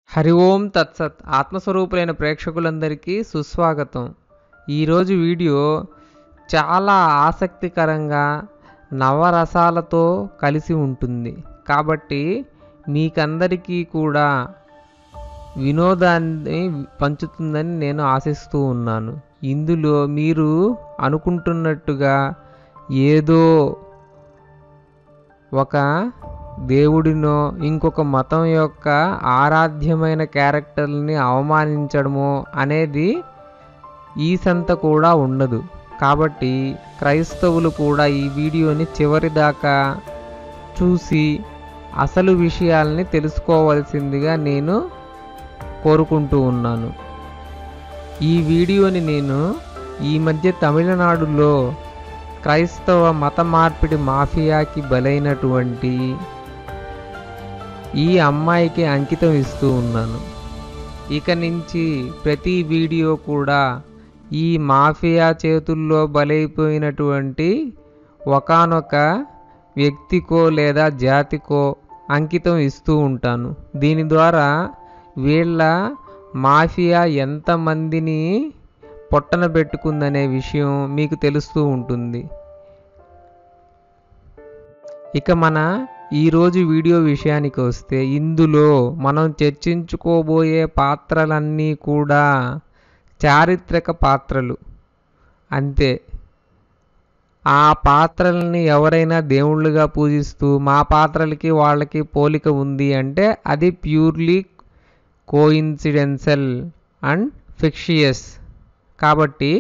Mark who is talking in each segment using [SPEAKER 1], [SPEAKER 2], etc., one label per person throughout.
[SPEAKER 1] హరి ఓం తత్సత్ ఆత్మస్వరూపులైన ప్రేక్షకులందరికీ సుస్వాగతం ఈరోజు వీడియో చాలా ఆసక్తికరంగా నవరసాలతో కలిసి ఉంటుంది కాబట్టి మీకందరికీ కూడా వినోదాన్ని పంచుతుందని నేను ఆశిస్తూ ఉన్నాను ఇందులో మీరు అనుకుంటున్నట్టుగా ఏదో ఒక దేవుడినో ఇంకొక మతం యొక్క ఆరాధ్యమైన క్యారెక్టర్ని అవమానించడమో అనేది ఈ సంత కూడా ఉండదు కాబట్టి క్రైస్తవులు కూడా ఈ వీడియోని చివరి దాకా చూసి అసలు విషయాల్ని తెలుసుకోవాల్సిందిగా నేను కోరుకుంటూ ఉన్నాను ఈ వీడియోని నేను ఈ మధ్య తమిళనాడులో క్రైస్తవ మత మార్పిడి మాఫియాకి బలైనటువంటి ఈ అమ్మాయికి అంకితం ఇస్తూ ఉన్నాను ఇక నుంచి ప్రతి వీడియో కూడా ఈ మాఫియా చేతుల్లో బలైపోయినటువంటి ఒకానొక వ్యక్తికో లేదా జాతికో అంకితం ఇస్తూ ఉంటాను దీని ద్వారా వీళ్ళ మాఫియా ఎంతమందిని పొట్టన పెట్టుకుందనే విషయం మీకు తెలుస్తూ ఉంటుంది ఇక మన ఈరోజు వీడియో విషయానికి వస్తే ఇందులో మనం చర్చించుకోబోయే పాత్రలన్నీ కూడా చారిత్రక పాత్రలు అంతే ఆ పాత్రల్ని ఎవరైనా దేవుళ్ళుగా పూజిస్తూ మా పాత్రలకి వాళ్ళకి పోలిక ఉంది అంటే అది ప్యూర్లీ కోయిన్సిడెన్షియల్ అండ్ ఫిక్షియస్ కాబట్టి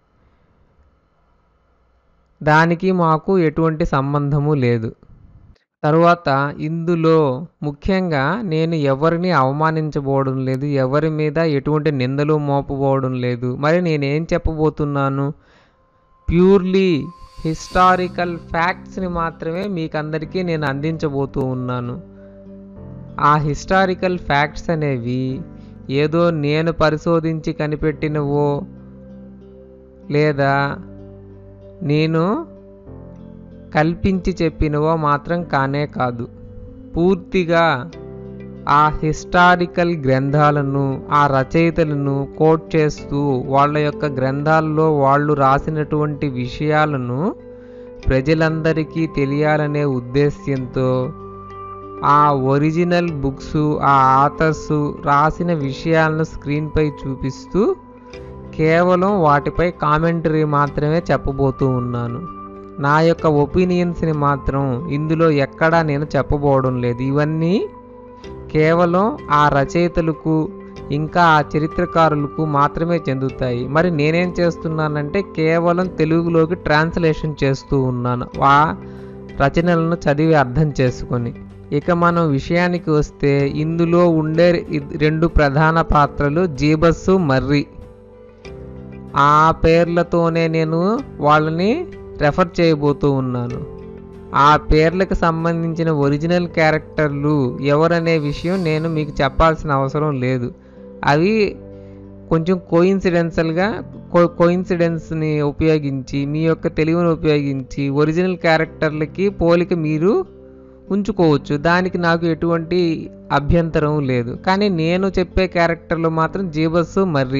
[SPEAKER 1] దానికి మాకు ఎటువంటి సంబంధము లేదు తరువాత ఇందులో ముఖ్యంగా నేను ఎవరిని అవమానించబోవడం లేదు ఎవరి మీద ఎటువంటి నిందలు మోపబోవడం లేదు మరి నేనేం చెప్పబోతున్నాను ప్యూర్లీ హిస్టారికల్ ఫ్యాక్ట్స్ని మాత్రమే మీకందరికీ నేను అందించబోతూ ఉన్నాను ఆ హిస్టారికల్ ఫ్యాక్ట్స్ అనేవి ఏదో నేను పరిశోధించి కనిపెట్టినవో లేదా నేను కల్పించి చెప్పినవో మాత్రం కానే కాదు పూర్తిగా ఆ హిస్టారికల్ గ్రంథాలను ఆ రచయితలను కోట్ చేస్తూ వాళ్ళ యొక్క గ్రంథాల్లో వాళ్ళు రాసినటువంటి విషయాలను ప్రజలందరికీ తెలియాలనే ఉద్దేశ్యంతో ఆ ఒరిజినల్ బుక్స్ ఆ ఆథర్స్ రాసిన విషయాలను స్క్రీన్పై చూపిస్తూ కేవలం వాటిపై కామెంటరీ మాత్రమే చెప్పబోతూ ఉన్నాను నా యొక్క ఒపీనియన్స్ని మాత్రం ఇందులో ఎక్కడా నేను చెప్పబోవడం లేదు ఇవన్నీ కేవలం ఆ రచయితలకు ఇంకా ఆ చరిత్రకారులకు మాత్రమే చెందుతాయి మరి నేనేం చేస్తున్నానంటే కేవలం తెలుగులోకి ట్రాన్స్లేషన్ చేస్తూ ఉన్నాను ఆ రచనలను చదివి అర్థం చేసుకొని ఇక మనం విషయానికి వస్తే ఇందులో ఉండే రెండు ప్రధాన పాత్రలు జీబస్సు మర్రి ఆ పేర్లతోనే నేను వాళ్ళని రెఫర్ చేయబోతూ ఉన్నాను ఆ పేర్లకు సంబంధించిన ఒరిజినల్ క్యారెక్టర్లు ఎవరనే విషయం నేను మీకు చెప్పాల్సిన అవసరం లేదు అవి కొంచెం కోయిన్సిడెన్షియల్గా కో కోయిన్సిడెన్స్ని ఉపయోగించి మీ యొక్క తెలివిని ఉపయోగించి ఒరిజినల్ క్యారెక్టర్లకి పోలిక మీరు ఉంచుకోవచ్చు దానికి నాకు ఎటువంటి అభ్యంతరం లేదు కానీ నేను చెప్పే క్యారెక్టర్లు మాత్రం జీబస్సు మర్రి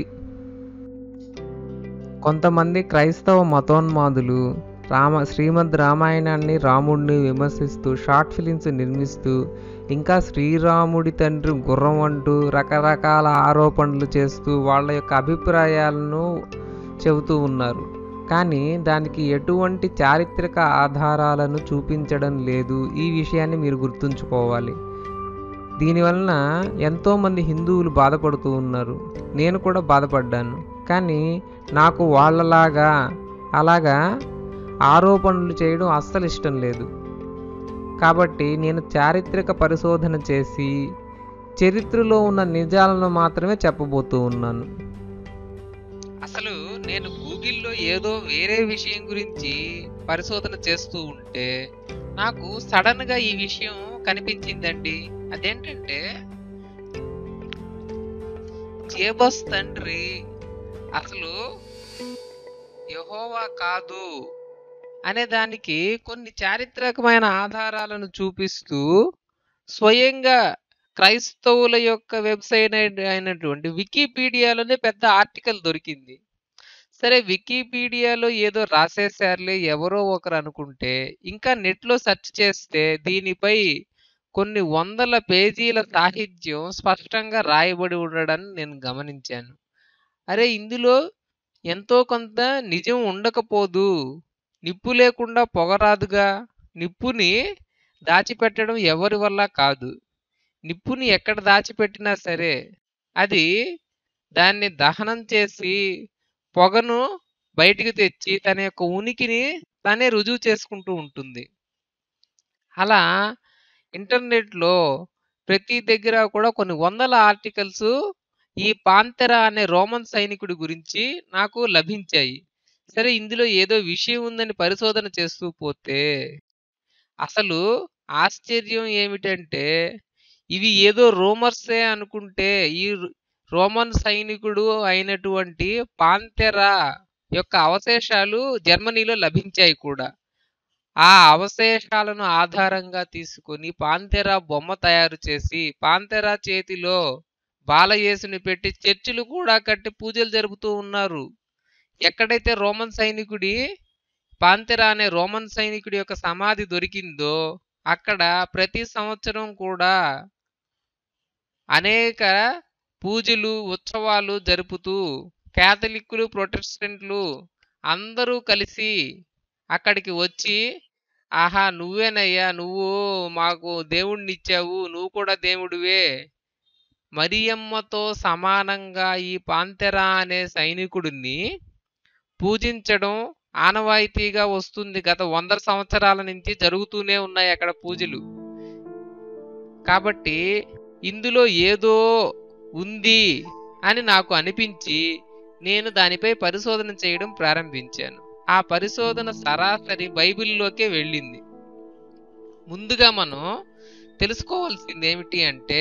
[SPEAKER 1] కొంతమంది క్రైస్తవ మతోన్మాదులు రామ శ్రీమద్ రామాయణాన్ని రాముడిని విమర్శిస్తూ షార్ట్ ఫిలిమ్స్ నిర్మిస్తూ ఇంకా శ్రీరాముడి తండ్రి గుర్రం అంటూ రకరకాల ఆరోపణలు చేస్తూ వాళ్ళ యొక్క అభిప్రాయాలను చెబుతూ ఉన్నారు కానీ దానికి ఎటువంటి చారిత్రక ఆధారాలను చూపించడం లేదు ఈ విషయాన్ని మీరు గుర్తుంచుకోవాలి దీనివలన ఎంతోమంది హిందువులు బాధపడుతూ ఉన్నారు నేను కూడా బాధపడ్డాను కానీ నాకు వాళ్ళలాగా అలాగా ఆరోపణలు చేయడం అస్సలు ఇష్టం లేదు కాబట్టి నేను చారిత్రక పరిశోధన చేసి చరిత్రలో ఉన్న నిజాలను మాత్రమే చెప్పబోతూ ఉన్నాను అసలు నేను గూగుల్లో ఏదో వేరే విషయం గురించి పరిశోధన చేస్తూ ఉంటే నాకు సడన్గా ఈ విషయం కనిపించిందండి అదేంటంటే జేబస్ తండ్రి అసలు యహోవా కాదు అనే దానికి కొన్ని చారిత్రకమైన ఆధారాలను చూపిస్తూ స్వయంగా క్రైస్తవుల యొక్క వెబ్సైట్ అయిన- అయినటువంటి వికీపీడియాలోనే పెద్ద ఆర్టికల్ దొరికింది సరే వికీపీడియాలో ఏదో రాసేసారులే ఎవరో ఒకరు అనుకుంటే ఇంకా నెట్లో సెర్చ్ చేస్తే దీనిపై కొన్ని వందల పేజీల సాహిత్యం స్పష్టంగా రాయబడి ఉండడాన్ని నేను గమనించాను అరే ఇందులో ఎంతో కొంత నిజం ఉండకపోదు నిప్పు లేకుండా పొగరాదుగా నిప్పుని దాచిపెట్టడం ఎవరి వల్ల కాదు నిప్పుని ఎక్కడ దాచిపెట్టినా సరే అది దాన్ని దహనం చేసి పొగను బయటికి తెచ్చి తన యొక్క ఉనికిని తనే రుజువు చేసుకుంటూ ఉంటుంది అలా ఇంటర్నెట్లో ప్రతి దగ్గర కూడా కొన్ని వందల ఆర్టికల్స్ ఈ పాంతెరా అనే రోమన్ సైనికుడి గురించి నాకు లభించాయి సరే ఇందులో ఏదో విషయం ఉందని పరిశోధన చేస్తూ పోతే అసలు ఆశ్చర్యం ఏమిటంటే ఇవి ఏదో రూమర్సే అనుకుంటే ఈ రు- రోమన్ సైనికుడు అయినటువంటి పాంతెరా యొక్క అవశేషాలు జర్మనీలో లభించాయి కూడా ఆ అవశేషాలను ఆధారంగా తీసుకొని పాంతెరా బొమ్మ తయారు చేసి పాంతెరా చేతిలో బాలయేసుని పెట్టి చర్చిలు కూడా కట్టి పూజలు జరుపుతూ ఉన్నారు ఎక్కడైతే రోమన్ సైనికుడి పాంతెరా అనే రోమన్ సైనికుడి యొక్క సమాధి దొరికిందో అక్కడ ప్రతి సంవత్సరం కూడా అనేక పూజలు ఉత్సవాలు జరుపుతూ క్యాథలిక్కులు ప్రొటెస్టెంట్లు అందరూ కలిసి అక్కడికి వచ్చి ఆహా నువ్వేనయ్యా నువ్వు మాకు దేవుణ్ణి ఇచ్చావు నువ్వు కూడా దేవుడివే మరియమ్మతో సమానంగా ఈ పాంతెరా అనే సైనికుడిని పూజించడం ఆనవాయితీగా వస్తుంది గత వంద సంవత్సరాల నుంచి జరుగుతూనే ఉన్నాయి అక్కడ పూజలు కాబట్టి ఇందులో ఏదో ఉంది అని నాకు అనిపించి నేను దానిపై పరిశోధన చేయడం ప్రారంభించాను ఆ పరిశోధన సరాసరి బైబిల్లోకే వెళ్ళింది ముందుగా మనం తెలుసుకోవాల్సింది ఏమిటి అంటే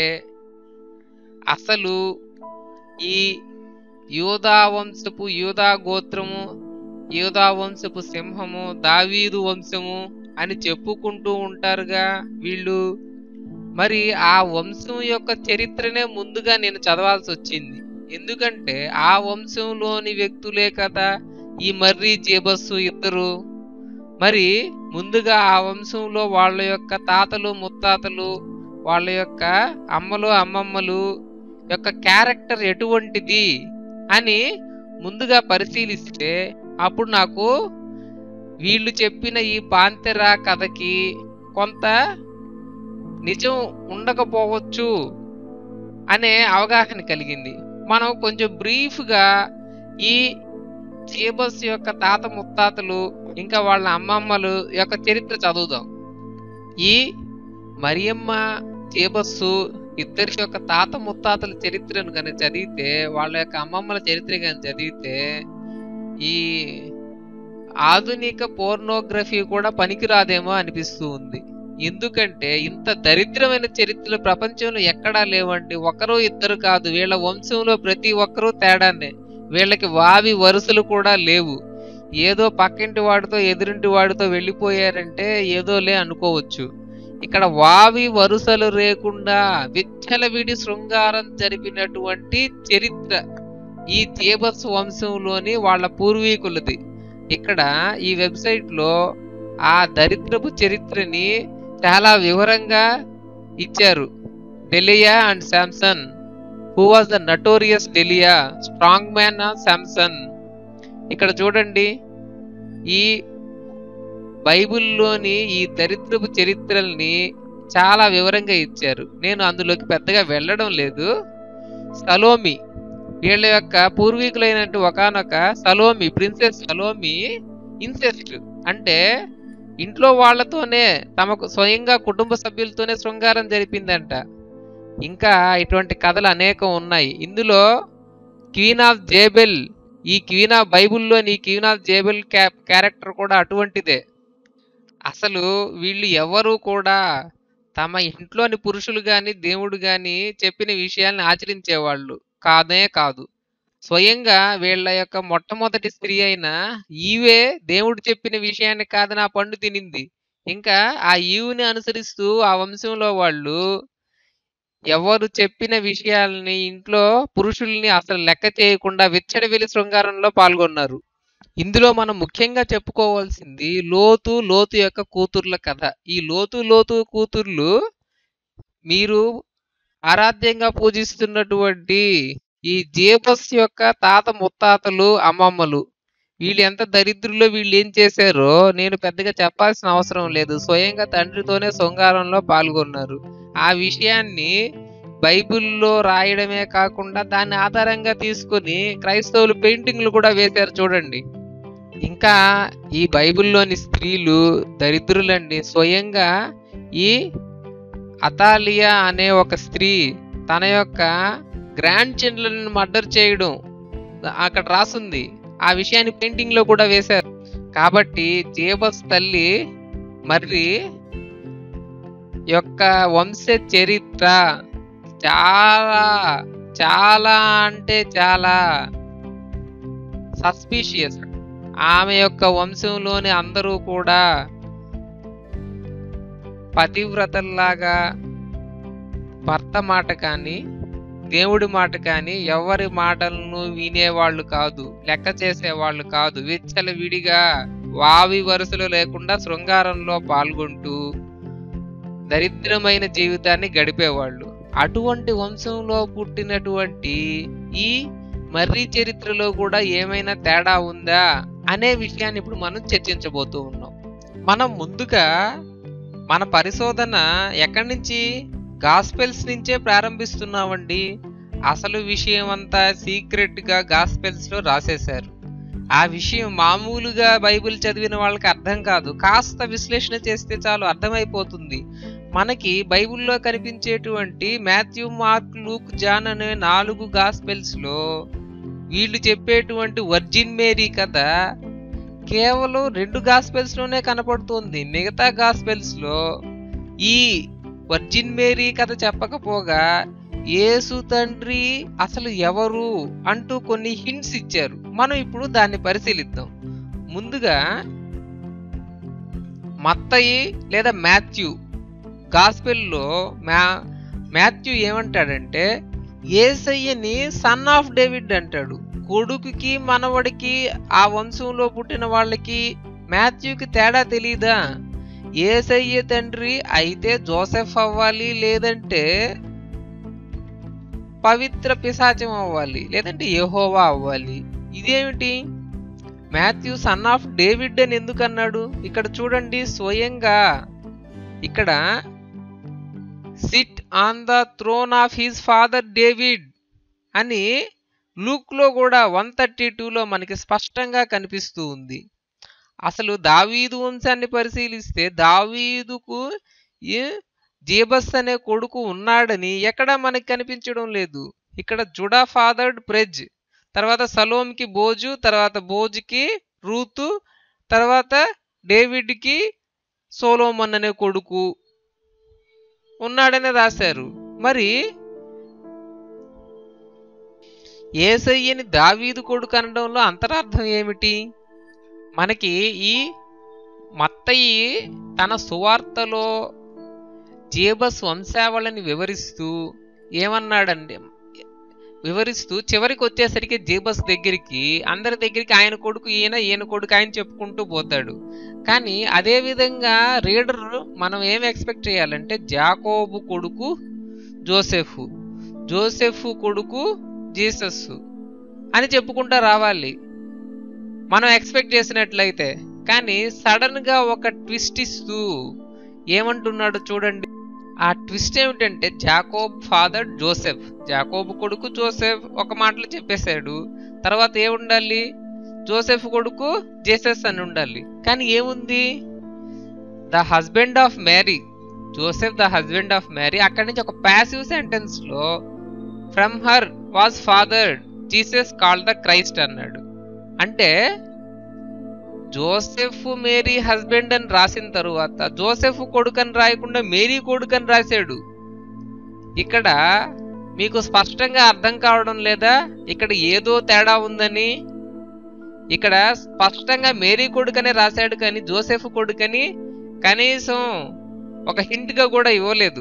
[SPEAKER 1] అసలు ఈ యూదా వంశపు యూదా గోత్రము యూదా వంశపు సింహము దావీదు వంశము అని చెప్పుకుంటూ ఉంటారుగా వీళ్ళు మరి ఆ వంశం యొక్క చరిత్రనే ముందుగా నేను చదవాల్సి వచ్చింది ఎందుకంటే ఆ వంశంలోని వ్యక్తులే కదా ఈ మర్రి జేబస్సు ఇద్దరు మరి ముందుగా ఆ వంశంలో వాళ్ళ యొక్క తాతలు ముత్తాతలు వాళ్ళ యొక్క అమ్మలు అమ్మమ్మలు యొక్క క్యారెక్టర్ ఎటువంటిది అని ముందుగా పరిశీలిస్తే అప్పుడు నాకు వీళ్ళు చెప్పిన ఈ పాంతెరా కథకి కొంత నిజం ఉండకపోవచ్చు అనే అవగాహన కలిగింది మనం కొంచెం బ్రీఫ్గా ఈ చేబస్ యొక్క తాత ముత్తాతలు ఇంకా వాళ్ళ అమ్మమ్మలు యొక్క చరిత్ర చదువుదాం ఈ మరియమ్మ చేబస్సు ఇద్దరి యొక్క తాత ముత్తాతల చరిత్రను కానీ చదివితే వాళ్ళ యొక్క అమ్మమ్మల చరిత్ర కానీ చదివితే ఈ ఆధునిక పోర్నోగ్రఫీ కూడా పనికిరాదేమో అనిపిస్తూ ఉంది ఎందుకంటే ఇంత దరిద్రమైన చరిత్రలు ప్రపంచంలో ఎక్కడా లేవండి ఒకరు ఇద్దరు కాదు వీళ్ళ వంశంలో ప్రతి ఒక్కరూ తేడానే వీళ్ళకి వావి వరుసలు కూడా లేవు ఏదో పక్కింటి వాడితో ఎదురింటి వాడితో వెళ్ళిపోయారంటే ఏదోలే అనుకోవచ్చు ఇక్కడ వావి వరుసలు లేకుండా విచ్చలవిడి శృంగారం జరిపినటువంటి చరిత్ర ఈ తేబస్ వంశంలోని వాళ్ళ పూర్వీకులది ఇక్కడ ఈ వెబ్సైట్ లో ఆ దరిద్రపు చరిత్రని చాలా వివరంగా ఇచ్చారు Delilah and Samson who was the notorious Delilah strong man Samson ఇక్కడ చూడండి ఈ బైబిల్లోని ఈ దరిద్రపు చరిత్రల్ని చాలా వివరంగా ఇచ్చారు నేను అందులోకి పెద్దగా వెళ్ళడం లేదు సలోమి వీళ్ళ యొక్క పూర్వీకులైనట్టు ఒకనొక సలోమి ప్రిన్సెస్ సలోమి ఇన్సెస్ట్ అంటే ఇంట్లో వాళ్ళతోనే తమకు స్వయంగా కుటుంబ సభ్యులతోనే శృంగారం జరిపిందంట ఇంకా ఇటువంటి కథలు అనేకం ఉన్నాయి ఇందులో క్వీన్ ఆఫ్ జేబెల్ ఈ క్వీన్ ఆఫ్ బైబుల్లోని క్వీన్ ఆఫ్ జేబెల్ క్యారెక్టర్ కూడా అటువంటిదే అసలు వీళ్ళు ఎవరు కూడా తమ ఇంట్లోని పురుషులు గాని దేవుడు గాని చెప్పిన విషయాల్ని ఆచరించేవాళ్ళు కాదే కాదు స్వయంగా వీళ్ళ యొక్క మొట్టమొదటి స్త్రీ అయిన ఈవే దేవుడు చెప్పిన విషయాన్ని కాదని ఆ పండు తినింది ఇంకా ఆ ఈవుని అనుసరిస్తూ ఆ వంశంలో వాళ్ళు ఎవరు చెప్పిన విషయాల్ని ఇంట్లో పురుషుల్ని అసలు లెక్క చేయకుండా విచ్చలవిడి శృంగారంలో పాల్గొన్నారు ఇందులో మనం ముఖ్యంగా చెప్పుకోవాల్సింది లోతు లోతు యొక్క కూతుర్ల కథ ఈ లోతు లోతు కూతుర్లు మీరు ఆరాధ్యంగా పూజిస్తున్నటువంటి ఈ జేబస్ యొక్క తాత ముత్తాతలు అమ్మమ్మలు వీళ్ళు ఎంత దరిద్రులో వీళ్ళు ఏం చేశారో నేను పెద్దగా చెప్పాల్సిన అవసరం లేదు స్వయంగా తండ్రితోనే శృంగారంలో పాల్గొన్నారు ఆ విషయాన్ని బైబిల్లో రాయడమే కాకుండా దాన్ని ఆధారంగా తీసుకొని క్రైస్తవులు పెయింటింగ్లు కూడా వేశారు చూడండి ఇంకా ఈ బైబిల్లోని స్త్రీలు దరిద్రులండి స్వయంగా ఈ అతాలియా అనే ఒక స్త్రీ తన యొక్క గ్రాండ్ చిల్డ్రన్ మర్డర్ చేయడం అక్కడ రాసుంది ఆ విషయాన్ని పెయింటింగ్ లో కూడా వేశారు కాబట్టి జేబస్ తల్లి మరి యొక్క వంశ చరిత్ర చాలా చాలా అంటే చాలా సస్పీషియస్ ఆమె యొక్క వంశంలోని అందరూ కూడా పతివ్రతల్లాగా భర్త మాట కానీ దేవుడి మాట కానీ ఎవరి మాటలను వినేవాళ్ళు కాదు లెక్క చేసేవాళ్ళు కాదు విచ్చల విడిగా వావి వరుసలు లేకుండా శృంగారంలో పాల్గొంటూ దరిద్రమైన జీవితాన్ని గడిపేవాళ్ళు అటువంటి వంశంలో పుట్టినటువంటి ఈ మర్రి చరిత్రలో కూడా ఏమైనా తేడా ఉందా అనే విషయాన్ని ఇప్పుడు మనం చర్చించబోతూ ఉన్నాం మనం ముందుగా మన పరిశోధన ఎక్కడి నుంచి గాస్పెల్స్ నుంచే ప్రారంభిస్తున్నామండి అసలు విషయం అంతా సీక్రెట్ గా గాస్పెల్స్ లో రాసేశారు ఆ విషయం మామూలుగా బైబిల్ చదివిన వాళ్ళకి అర్థం కాదు కాస్త విశ్లేషణ చేస్తే చాలు అర్థమైపోతుంది మనకి బైబిల్లో కనిపించేటువంటి మాథ్యూ మార్క్ లూక్ జాన్ అనే నాలుగు గాస్పెల్స్ లో వీళ్ళు చెప్పేటువంటి వర్జిన్ మేరీ కథ కేవలం రెండు గాస్పెల్స్ లోనే కనపడుతుంది మిగతా గాస్పెల్స్ లో ఈ వర్జిన్ మేరీ కథ చెప్పకపోగా యేసు తండ్రి అసలు ఎవరు అంటూ కొన్ని హింట్స్ ఇచ్చారు మనం ఇప్పుడు దాన్ని పరిశీలిద్దాం ముందుగా మత్తయి లేదా మాథ్యూ గాస్పెల్లో మ్యా మాథ్యూ ఏమంటాడంటే ఏసయ్యని సన్ ఆఫ్ డేవిడ్ అంటాడు కొడుకుకి మనవడికి ఆ వంశంలో పుట్టిన వాళ్ళకి మాథ్యూకి తేడా తెలీదా ఏసయ్య తండ్రి అయితే జోసెఫ్ అవ్వాలి లేదంటే పవిత్ర పిశాచం అవ్వాలి లేదంటే యెహోవా అవ్వాలి ఇదేమిటి మాథ్యూ సన్ ఆఫ్ డేవిడ్ అని ఎందుకు అన్నాడు ఇక్కడ చూడండి స్వయంగా ఇక్కడ sit on the throne of his father David అని లూక్లో కూడా వన్ థర్టీ టూలో మనకి స్పష్టంగా కనిపిస్తూ ఉంది అసలు దావీదు వంశాన్ని పరిశీలిస్తే దావీదుకు ఈ జేబస్ అనే కొడుకు ఉన్నాడని ఎక్కడ మనకి కనిపించడం లేదు ఇక్కడ జుడా ఫాదర్డ్ ప్రెజ్ తర్వాత సలోమ్కి బోజు తర్వాత బోజుకి రూతు తర్వాత డేవిడ్కి సోలోమన్ అనే కొడుకు ఉన్నాడని రాశారు మరి ఏసయ్యని దావీదు కొడుకు అనడంలో అంతరార్థం ఏమిటి మనకి ఈ మత్తయి తన సువార్తలో జేబస్ వంశావళిని వివరిస్తూ ఏమన్నాడండి వివరిస్తూ చివరికి వచ్చేసరికి జేబస్ దగ్గరికి అందరి దగ్గరికి ఆయన కొడుకు ఈయన ఈయన కొడుకు ఆయన చెప్పుకుంటూ పోతాడు కానీ అదే విధంగా రీడర్ మనం ఏం ఎక్స్పెక్ట్ చేయాలంటే జాకోబు కొడుకు జోసెఫ్ జోసెఫ్ కొడుకు జీసస్ అని చెప్పుకుంటా రావాలి మనం ఎక్స్పెక్ట్ చేసినట్లయితే కానీ సడన్ గా ఒక ట్విస్ట్ ఇస్తూ ఏమంటున్నాడు చూడండి ఆ ట్విస్ట్ ఏమిటంటే జాకోబ్ ఫాదర్ జోసెఫ్ జాకోబ్ కొడుకు జోసెఫ్ ఒక మాటలో చెప్పేశాడు తర్వాత ఏముండాలి జోసెఫ్ కొడుకు జేసెస్ అని ఉండాలి కానీ ఏముంది the husband of Mary Joseph the husband of Mary అక్కడి నుంచి ఒక ప్యాసివ్ సెంటెన్స్ లో from her was father Jesus call the Christ అన్నాడు అంటే జోసెఫ్ మేరీ హస్బెండ్ అని రాసిన తరువాత జోసెఫ్ కొడుకని రాయకుండా మేరీ కొడుకని రాశాడు ఇక్కడ మీకు స్పష్టంగా అర్థం కావడం లేదా ఇక్కడ ఏదో తేడా ఉందని ఇక్కడ స్పష్టంగా మేరీ కొడుకనే రాశాడు కానీ జోసెఫ్ కొడుకని కనీసం ఒక హింట్ గా కూడా ఇవ్వలేదు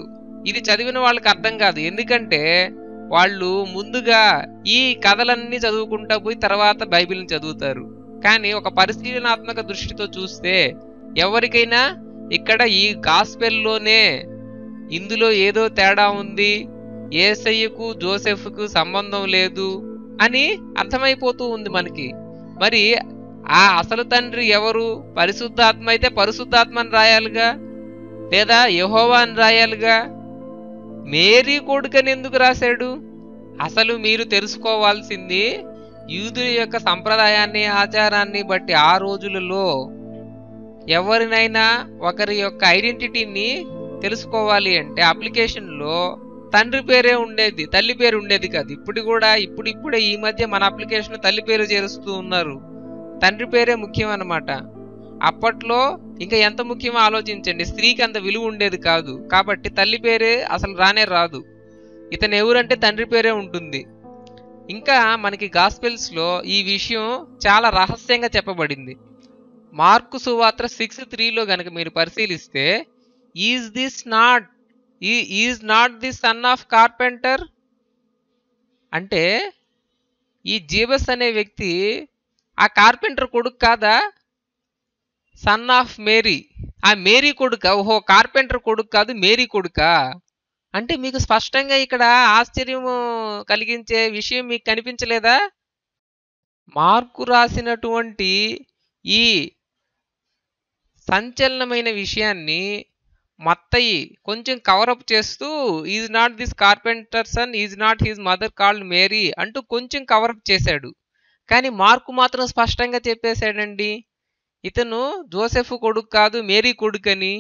[SPEAKER 1] ఇది చదివిన వాళ్ళకి అర్థం కాదు ఎందుకంటే వాళ్ళు ముందుగా ఈ కథలన్నీ చదువుకుంటా పోయి తర్వాత బైబిల్ని చదువుతారు కానీ ఒక పరిశీలనాత్మక దృష్టితో చూస్తే ఎవరికైనా ఇక్కడ ఈ గాస్పెల్లోనే ఇందులో ఏదో తేడా ఉంది ఏసయ్యకు జోసెఫ్కు సంబంధం లేదు అని అర్థమైపోతూ ఉంది మనకి మరి ఆ అసలు తండ్రి ఎవరు పరిశుద్ధాత్మ అయితే పరిశుద్ధాత్మ అని రాయాలిగా లేదా యహోవా అని రాయాలిగా మేరీ కొడుకని ఎందుకు రాశాడు అసలు మీరు తెలుసుకోవాల్సింది యూదుల యొక్క సంప్రదాయాన్ని ఆచారాన్ని బట్టి ఆ రోజులలో ఎవరినైనా ఒకరి యొక్క ఐడెంటిటీని తెలుసుకోవాలి అంటే అప్లికేషన్లో తండ్రి పేరే ఉండేది తల్లి పేరు ఉండేది కాదు ఇప్పుడు కూడా ఇప్పుడు ఇప్పుడే ఈ మధ్య మన అప్లికేషన్ తల్లి పేరు చేరుస్తూ ఉన్నారు తండ్రి పేరే ముఖ్యం అన్నమాట అప్పట్లో ఇంకా ఎంత ముఖ్యమో ఆలోచించండి స్త్రీకి అంత విలువ ఉండేది కాదు కాబట్టి తల్లి పేరే అసలు రానే రాదు ఇతను ఎవరంటే తండ్రి పేరే ఉంటుంది ఇంకా మనకి గాస్పెల్స్ లో ఈ విషయం చాలా రహస్యంగా చెప్పబడింది మార్కు సువార్త సిక్స్ త్రీలో గనక మీరు పరిశీలిస్తే is this not is not the son of carpenter అంటే ఈ జీబస్ అనే వ్యక్తి ఆ కార్పెంటర్ కొడుకు కాదా సన్ ఆఫ్ మేరీ ఆ మేరీ కొడుక ఓహో కార్పెంటర్ కొడుకు కాదు మేరీ కొడుకా అంటే మీకు స్పష్టంగా ఇక్కడ ఆశ్చర్యం కలిగించే విషయం మీకు కనిపించలేదా మార్కు రాసినటువంటి ఈ సంచలనమైన విషయాన్ని మత్తయి కొంచెం కవరప్ చేస్తూ is not this carpenter son is not his mother called Mary అంటూ కొంచెం కవరప్ చేశాడు కానీ మార్కు మాత్రం స్పష్టంగా చెప్పేశాడండి ఇతను జోసెఫ్ కొడుకు కాదు మేరీ కొడుకని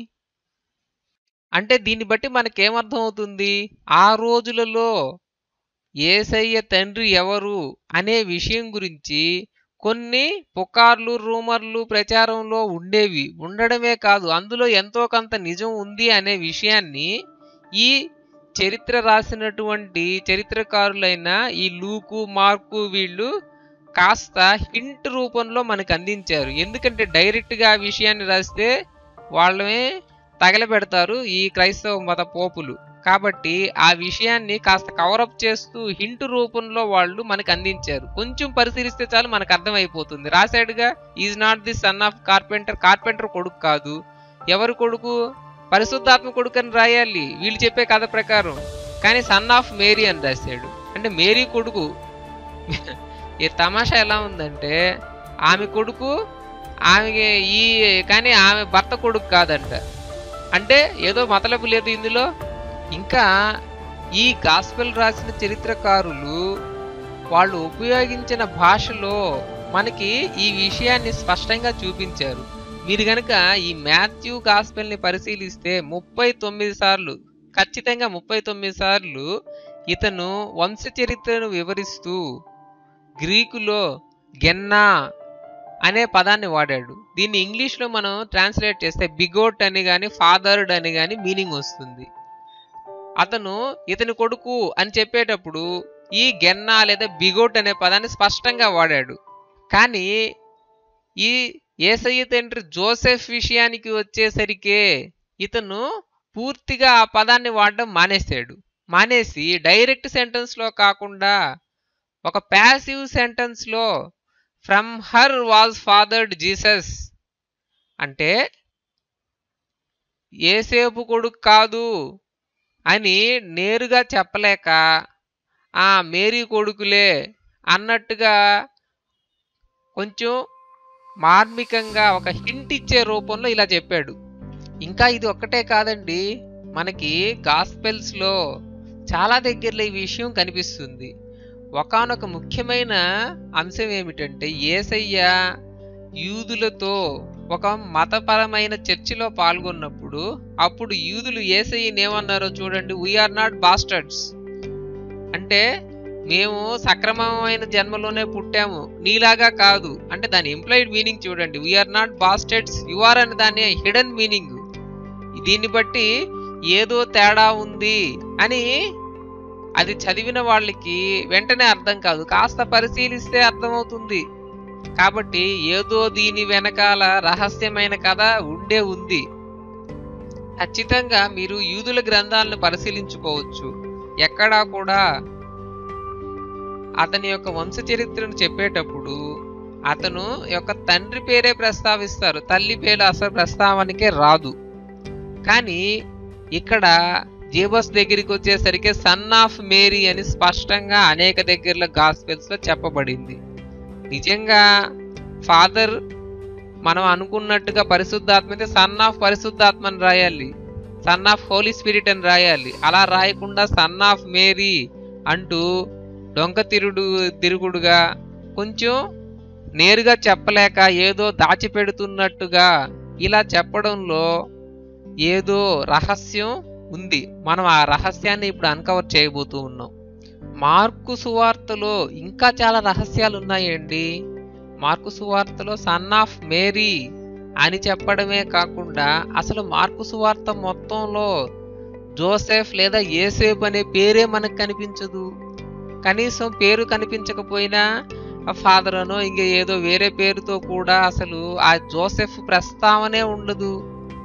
[SPEAKER 1] అంటే దీన్ని బట్టి మనకేమర్థం అవుతుంది ఆ రోజులలో ఏసయ్య తండ్రి ఎవరు అనే విషయం గురించి కొన్ని పుకార్లు రూమర్లు ప్రచారంలో ఉండేవి ఉండడమే కాదు అందులో ఎంతో కొంత నిజం ఉంది అనే విషయాన్ని ఈ చరిత్ర రాసినటువంటి చరిత్రకారులైన ఈ లూకు మార్కు వీళ్ళు కాస్త హింట్ రూపంలో మనకు అందించారు ఎందుకంటే డైరెక్ట్గా ఆ విషయాన్ని రాస్తే వాళ్ళమే తగలబెడతారు ఈ క్రైస్తవ మత పోపులు కాబట్టి ఆ విషయాన్ని కాస్త కవరప్ చేస్తూ హింట్ రూపంలో వాళ్ళు మనకు అందించారు కొంచెం పరిశీలిస్తే చాలు మనకు అర్థమైపోతుంది రాశాడుగా is not the son of carpenter carpenter కొడుకు కాదు ఎవరు కొడుకు పరిశుద్ధాత్మ కొడుకు అని రాయాలి వీళ్ళు చెప్పే కథ ప్రకారం కానీ సన్ ఆఫ్ మేరీ అని రాశాడు అంటే మేరీ కొడుకు ఈ తమాషా ఎలా ఉందంటే ఆమె కొడుకు ఆమెకి ఈ కానీ ఆమె భర్త కొడుకు కాదంట అంటే ఏదో మతలపు లేదు ఇందులో ఇంకా ఈ గాస్పెల్ రాసిన చరిత్రకారులు వాళ్ళు ఉపయోగించిన భాషలో మనకి ఈ విషయాన్ని స్పష్టంగా చూపించారు మీరు గనక ఈ మాథ్యూ గాస్పెల్ని పరిశీలిస్తే ముప్పై తొమ్మిది సార్లు ఖచ్చితంగా ముప్పై తొమ్మిది సార్లు ఇతను వంశ చరిత్రను వివరిస్తూ గ్రీకులో గెన్నా అనే పదాన్ని వాడాడు దీన్ని ఇంగ్లీష్లో మనం ట్రాన్స్లేట్ చేస్తే బిగోట్ అని కానీ ఫాదర్డ్ అని కానీ మీనింగ్ వస్తుంది అతను ఇతని కొడుకు అని చెప్పేటప్పుడు ఈ గెన్నా లేదా బిగోట్ అనే పదాన్ని స్పష్టంగా వాడాడు కానీ ఈ ఏసయ్య తండ్రి జోసెఫ్ విషయానికి వచ్చేసరికే ఇతను పూర్తిగా ఆ పదాన్ని వాడడం మానేశాడు మానేసి డైరెక్ట్ సెంటెన్స్లో కాకుండా ఒక ప్యాసివ్ సెంటెన్స్లో from her was fathered Jesus అంటే ఏసేపు కొడుకు కాదు అని నేరుగా చెప్పలేక ఆ మేరీ కొడుకులే అన్నట్టుగా కొంచెం మార్మికంగా ఒక హింట్ ఇచ్చే రూపంలో ఇలా చెప్పాడు ఇంకా ఇది ఒక్కటే కాదండి మనకి గాస్పెల్స్లో చాలా దగ్గరలో ఈ విషయం కనిపిస్తుంది ఒకానొక ముఖ్యమైన అంశం ఏమిటంటే ఏసయ్య యూదులతో ఒక మతపరమైన చర్చిలో పాల్గొన్నప్పుడు అప్పుడు యూదులు ఏసయ్యని ఏమన్నారో చూడండి వీఆర్ నాట్ బాస్టర్డ్స్ అంటే మేము సక్రమమైన జన్మలోనే పుట్టాము నీలాగా కాదు అంటే దాని ఎంప్లాయిడ్ మీనింగ్ చూడండి we are not bastards you are అని దాని హిడెన్ మీనింగ్ దీన్ని బట్టి ఏదో తేడా ఉంది అని అది చదివిన వాళ్ళకి వెంటనే అర్థం కాదు కాస్త పరిశీలిస్తే అర్థమవుతుంది కాబట్టి ఏదో దీని వెనకాల రహస్యమైన కథ ఉండే ఉంది ఖచ్చితంగా మీరు యూదుల గ్రంథాలను పరిశీలించుకోవచ్చు ఎక్కడా కూడా అతని యొక్క వంశ చరిత్రను చెప్పేటప్పుడు అతను యొక్క తండ్రి పేరే ప్రస్తావిస్తారు తల్లి పేరు అసలు ప్రస్తావనకే రాదు కానీ ఇక్కడ జీబస్ దగ్గరికి వచ్చేసరికి సన్ ఆఫ్ మేరీ అని స్పష్టంగా అనేక దగ్గరలో గాస్పెల్స్ లో చెప్పబడింది నిజంగా ఫాదర్ మనం అనుకున్నట్టుగా పరిశుద్ధాత్మ అయితే సన్ ఆఫ్ పరిశుద్ధాత్మ అని రాయాలి సన్ ఆఫ్ హోలీ స్పిరిట్ అని రాయాలి అలా రాయకుండా సన్ ఆఫ్ మేరీ అంటూ డొంక తిరుడు తిరుగుడుగా కొంచెం నేరుగా చెప్పలేక ఏదో దాచిపెడుతున్నట్టుగా ఇలా చెప్పడంలో ఏదో రహస్యం ఉంది మనం ఆ రహస్యాన్ని ఇప్పుడు అన్కవర్ చేయబోతూ ఉన్నాం మార్కు సువార్తలో ఇంకా చాలా రహస్యాలు ఉన్నాయండి మార్కు సువార్తలో సన్ ఆఫ్ మేరీ అని చెప్పడమే కాకుండా అసలు మార్కు సువార్త మొత్తంలో జోసెఫ్ లేదా ఏసేఫ్ అనే పేరే మనకు కనిపించదు కనీసం పేరు కనిపించకపోయినా ఫాదర్ అనో ఇంక ఏదో వేరే పేరుతో కూడా అసలు ఆ జోసెఫ్ ప్రస్తావనే ఉండదు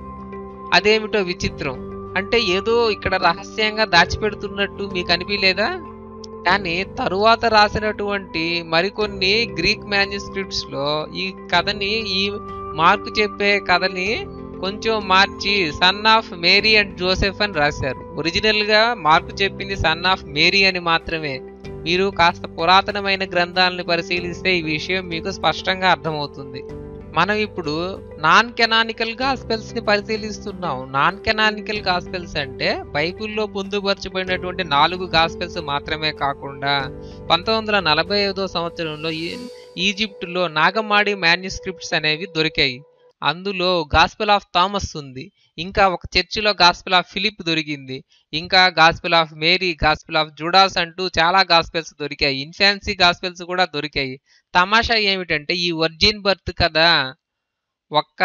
[SPEAKER 1] అదేమిటో విచిత్రం అంటే ఏదో ఇక్కడ రహస్యంగా దాచిపెడుతున్నట్టు మీకు అనిపించలేదా కానీ తరువాత రాసినటువంటి మరికొన్ని గ్రీక్ మాన్యుస్క్రిప్ట్స్ లో ఈ కథని ఈ మార్కు చెప్పే కథని కొంచెం మార్చి son of Mary and Joseph అని రాశారు ఒరిజినల్ గా మార్కు చెప్పింది సన్ ఆఫ్ మేరీ అని మాత్రమే మీరు కాస్త పురాతనమైన గ్రంథాలను పరిశీలిస్తే ఈ విషయం మీకు స్పష్టంగా అర్థమవుతుంది మనం ఇప్పుడు నాన్ కెనానికల్ గాస్పెల్స్ ని పరిశీలిస్తున్నాం నాన్ కెనానికల్ గాస్పెల్స్ అంటే బైబిల్లో పొందుపరచబడినటువంటి నాలుగు గాస్పెల్స్ మాత్రమే కాకుండా పంతొమ్మిది వందల నలభై ఐదో సంవత్సరంలో ఈ- ఈజిప్టులో నాగమాడి మాన్యుస్క్రిప్ట్స్ అనేవి దొరికాయి అందులో గాస్పెల్ ఆఫ్ థామస్ ఉంది ఇంకా ఒక చర్చిలో గాస్పెల్ ఆఫ్ ఫిలిప్ దొరికింది ఇంకా gospel of Mary gospel of Judas అంటూ చాలా గాస్పెల్స్ దొరికాయి ఇన్ఫాన్సీ గాస్పెల్స్ కూడా దొరికాయి తమాషా ఏమిటంటే ఈ వర్జిన్ బర్త్ కదా ఒక్క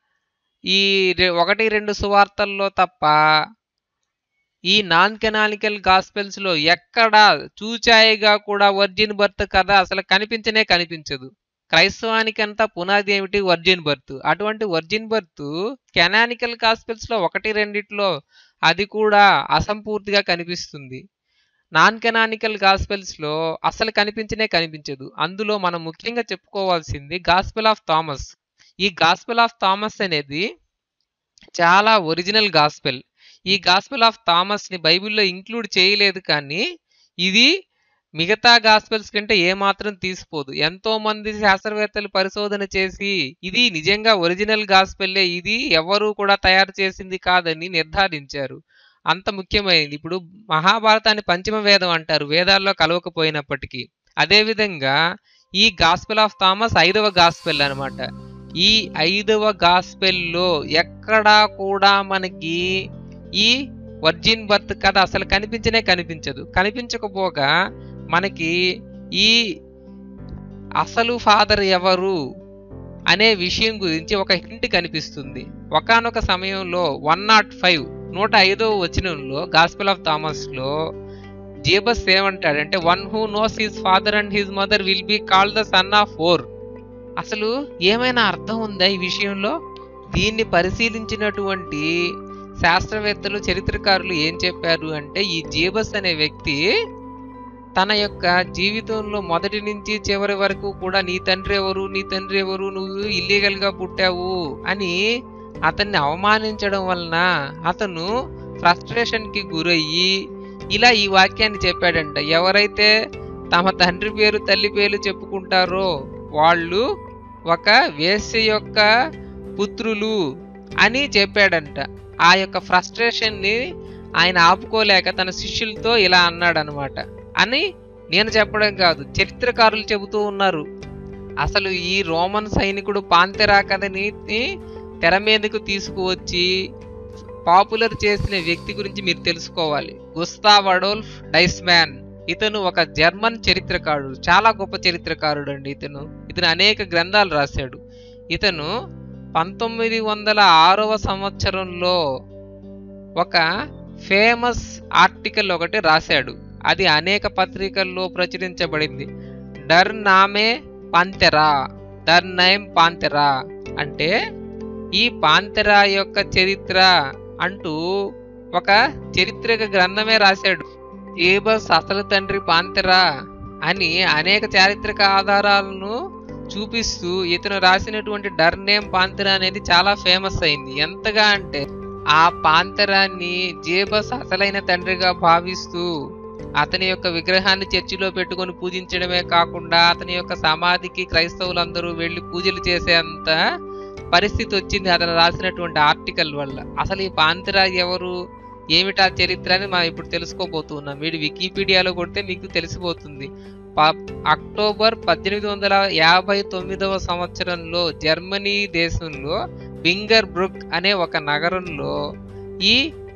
[SPEAKER 1] ఈ రె- ఒకటి రెండు సువార్తల్లో తప్ప ఈ నాన్ కెనానికల్ గాస్పెల్స్ లో ఎక్కడా చూచాయిగా కూడా వర్జిన్ బర్త్ కథ అసలు కనిపించనే కనిపించదు క్రైస్తవానికంతా పునాది ఏమిటి వర్జిన్ బర్త్ అటువంటి వర్జిన్ బర్త్ కెనానికల్ గాస్పెల్స్ లో ఒకటి రెండిట్లో అది కూడా అసంపూర్తిగా కనిపిస్తుంది నాన్ కెనానికల్ గాస్పెల్స్ లో అసలు కనిపించనే కనిపించదు అందులో మనం ముఖ్యంగా చెప్పుకోవాల్సింది గాస్పెల్ ఆఫ్ థామస్ ఈ గాస్పెల్ ఆఫ్ థామస్ అనేది చాలా ఒరిజినల్ గాస్పెల్ ఈ గాస్పెల్ ఆఫ్ థామస్ ని బైబిల్లో ఇంక్లూడ్ చేయలేదు కానీ ఇది మిగతా గాస్పెల్స్ కంటే ఏమాత్రం తీసిపోదు ఎంతో మంది శాస్త్రవేత్తలు పరిశోధన చేసి ఇది నిజంగా ఒరిజినల్ గాస్పెల్లే ఇది ఎవరు కూడా తయారు చేసింది కాదని నిర్ధారించారు అంత ముఖ్యమైనది ఇప్పుడు మహాభారతాన్ని పంచమ వేదం అంటారు వేదాల్లో కలవకపోయినప్పటికీ అదేవిధంగా ఈ గాస్పెల్ ఆఫ్ థామస్ ఐదవ గాస్పెల్ అన్నమాట ఈ ఐదవ గాస్పెల్లో ఎక్కడా కూడా మనకి ఈ వర్జిన్ బర్త్ కథ అసలు కనిపించనే కనిపించదు కనిపించకపోగా మనకి ఈ అసలు ఫాదర్ ఎవరు అనే విషయం గురించి ఒక హింట్ కనిపిస్తుంది ఒకానొక సమయంలో వన్ నాట్ ఫైవ్ నూట ఐదవ వచనంలో గాస్పెల్ ఆఫ్ థామస్ లో జీబస్ ఏమంటాడంటే one who knows his father and his mother will be called the son of whore అసలు ఏమైనా అర్థం ఉందా ఈ విషయంలో దీన్ని పరిశీలించినటువంటి శాస్త్రవేత్తలు చరిత్రకారులు ఏం చెప్పారు అంటే ఈ జీబస్ అనే వ్యక్తి తన యొక్క జీవితంలో మొదటి నుంచి చివరి వరకు కూడా నీ తండ్రి ఎవరు నీ తండ్రి ఎవరు నువ్వు ఇల్లీగల్ గా పుట్టావు అని అతన్ని అవమానించడం వలన అతను ఫ్రస్ట్రేషన్ కి గురయ్యి ఇలా ఈ వాక్యాన్ని చెప్పాడంట ఎవరైతే తమ తండ్రి పేరు తల్లి పేరు చెప్పుకుంటారో వాళ్ళు ఒక వేశ్య యొక్క పుత్రులు అని చెప్పాడంట ఆ యొక్క ఫ్రస్ట్రేషన్ ని ఆయన ఆపుకోలేక తన శిష్యులతో ఇలా అన్నాడనమాట అని నేను చెప్పడం కాదు చరిత్రకారులు చెబుతూ ఉన్నారు అసలు ఈ రోమన్ సైనికుడు పాంతెరా కథని తెర మీదకు తీసుకువచ్చి పాపులర్ చేసిన వ్యక్తి గురించి మీరు తెలుసుకోవాలి గుస్తావ్ అడోల్ఫ్ డైస్మ్యాన్ ఇతను ఒక జర్మన్ చరిత్రకారుడు చాలా గొప్ప చరిత్రకారుడు అండి ఇతను ఇతను అనేక గ్రంథాలు రాశాడు ఇతను పంతొమ్మిది వందల ఆరవ సంవత్సరంలో ఒక ఫేమస్ ఆర్టికల్ ఒకటి రాశాడు అది అనేక పత్రికల్లో ప్రచురించబడింది డర్ నామే పాంతెరా డర్ నైమ్ పాంతెరా అంటే ఈ పాంతెరా యొక్క చరిత్ర అంటూ ఒక చరిత్రక గ్రంథమే రాశాడు జేబస్ అసలు తండ్రి పాంతెరా అని అనేక చారిత్రక ఆధారాలను చూపిస్తూ ఇతను రాసినటువంటి డర్నేమ్ పాంతెరా అనేది చాలా ఫేమస్ అయింది ఎంతగా అంటే ఆ పాంతరాన్ని జేబస్ అసలైన తండ్రిగా భావిస్తూ అతని యొక్క విగ్రహాన్ని చర్చిలో పెట్టుకొని పూజించడమే కాకుండా అతని యొక్క సమాధికి క్రైస్తవులందరూ వెళ్ళి పూజలు చేసేంత పరిస్థితి వచ్చింది అతను రాసినటువంటి ఆర్టికల్ వల్ల అసలు ఈ పాంతరా ఎవరు ఏమిటా చరిత్ర అని మనం ఇప్పుడు తెలుసుకోబోతున్నాం మీరు వికీపీడియాలో కొడితే మీకు తెలిసిపోతుంది ప- అక్టోబర్ పద్దెనిమిది వందల యాభై తొమ్మిదవ సంవత్సరంలో జర్మనీ దేశంలో బింగర్ బ్రుక్ అనే ఒక నగరంలో ఈ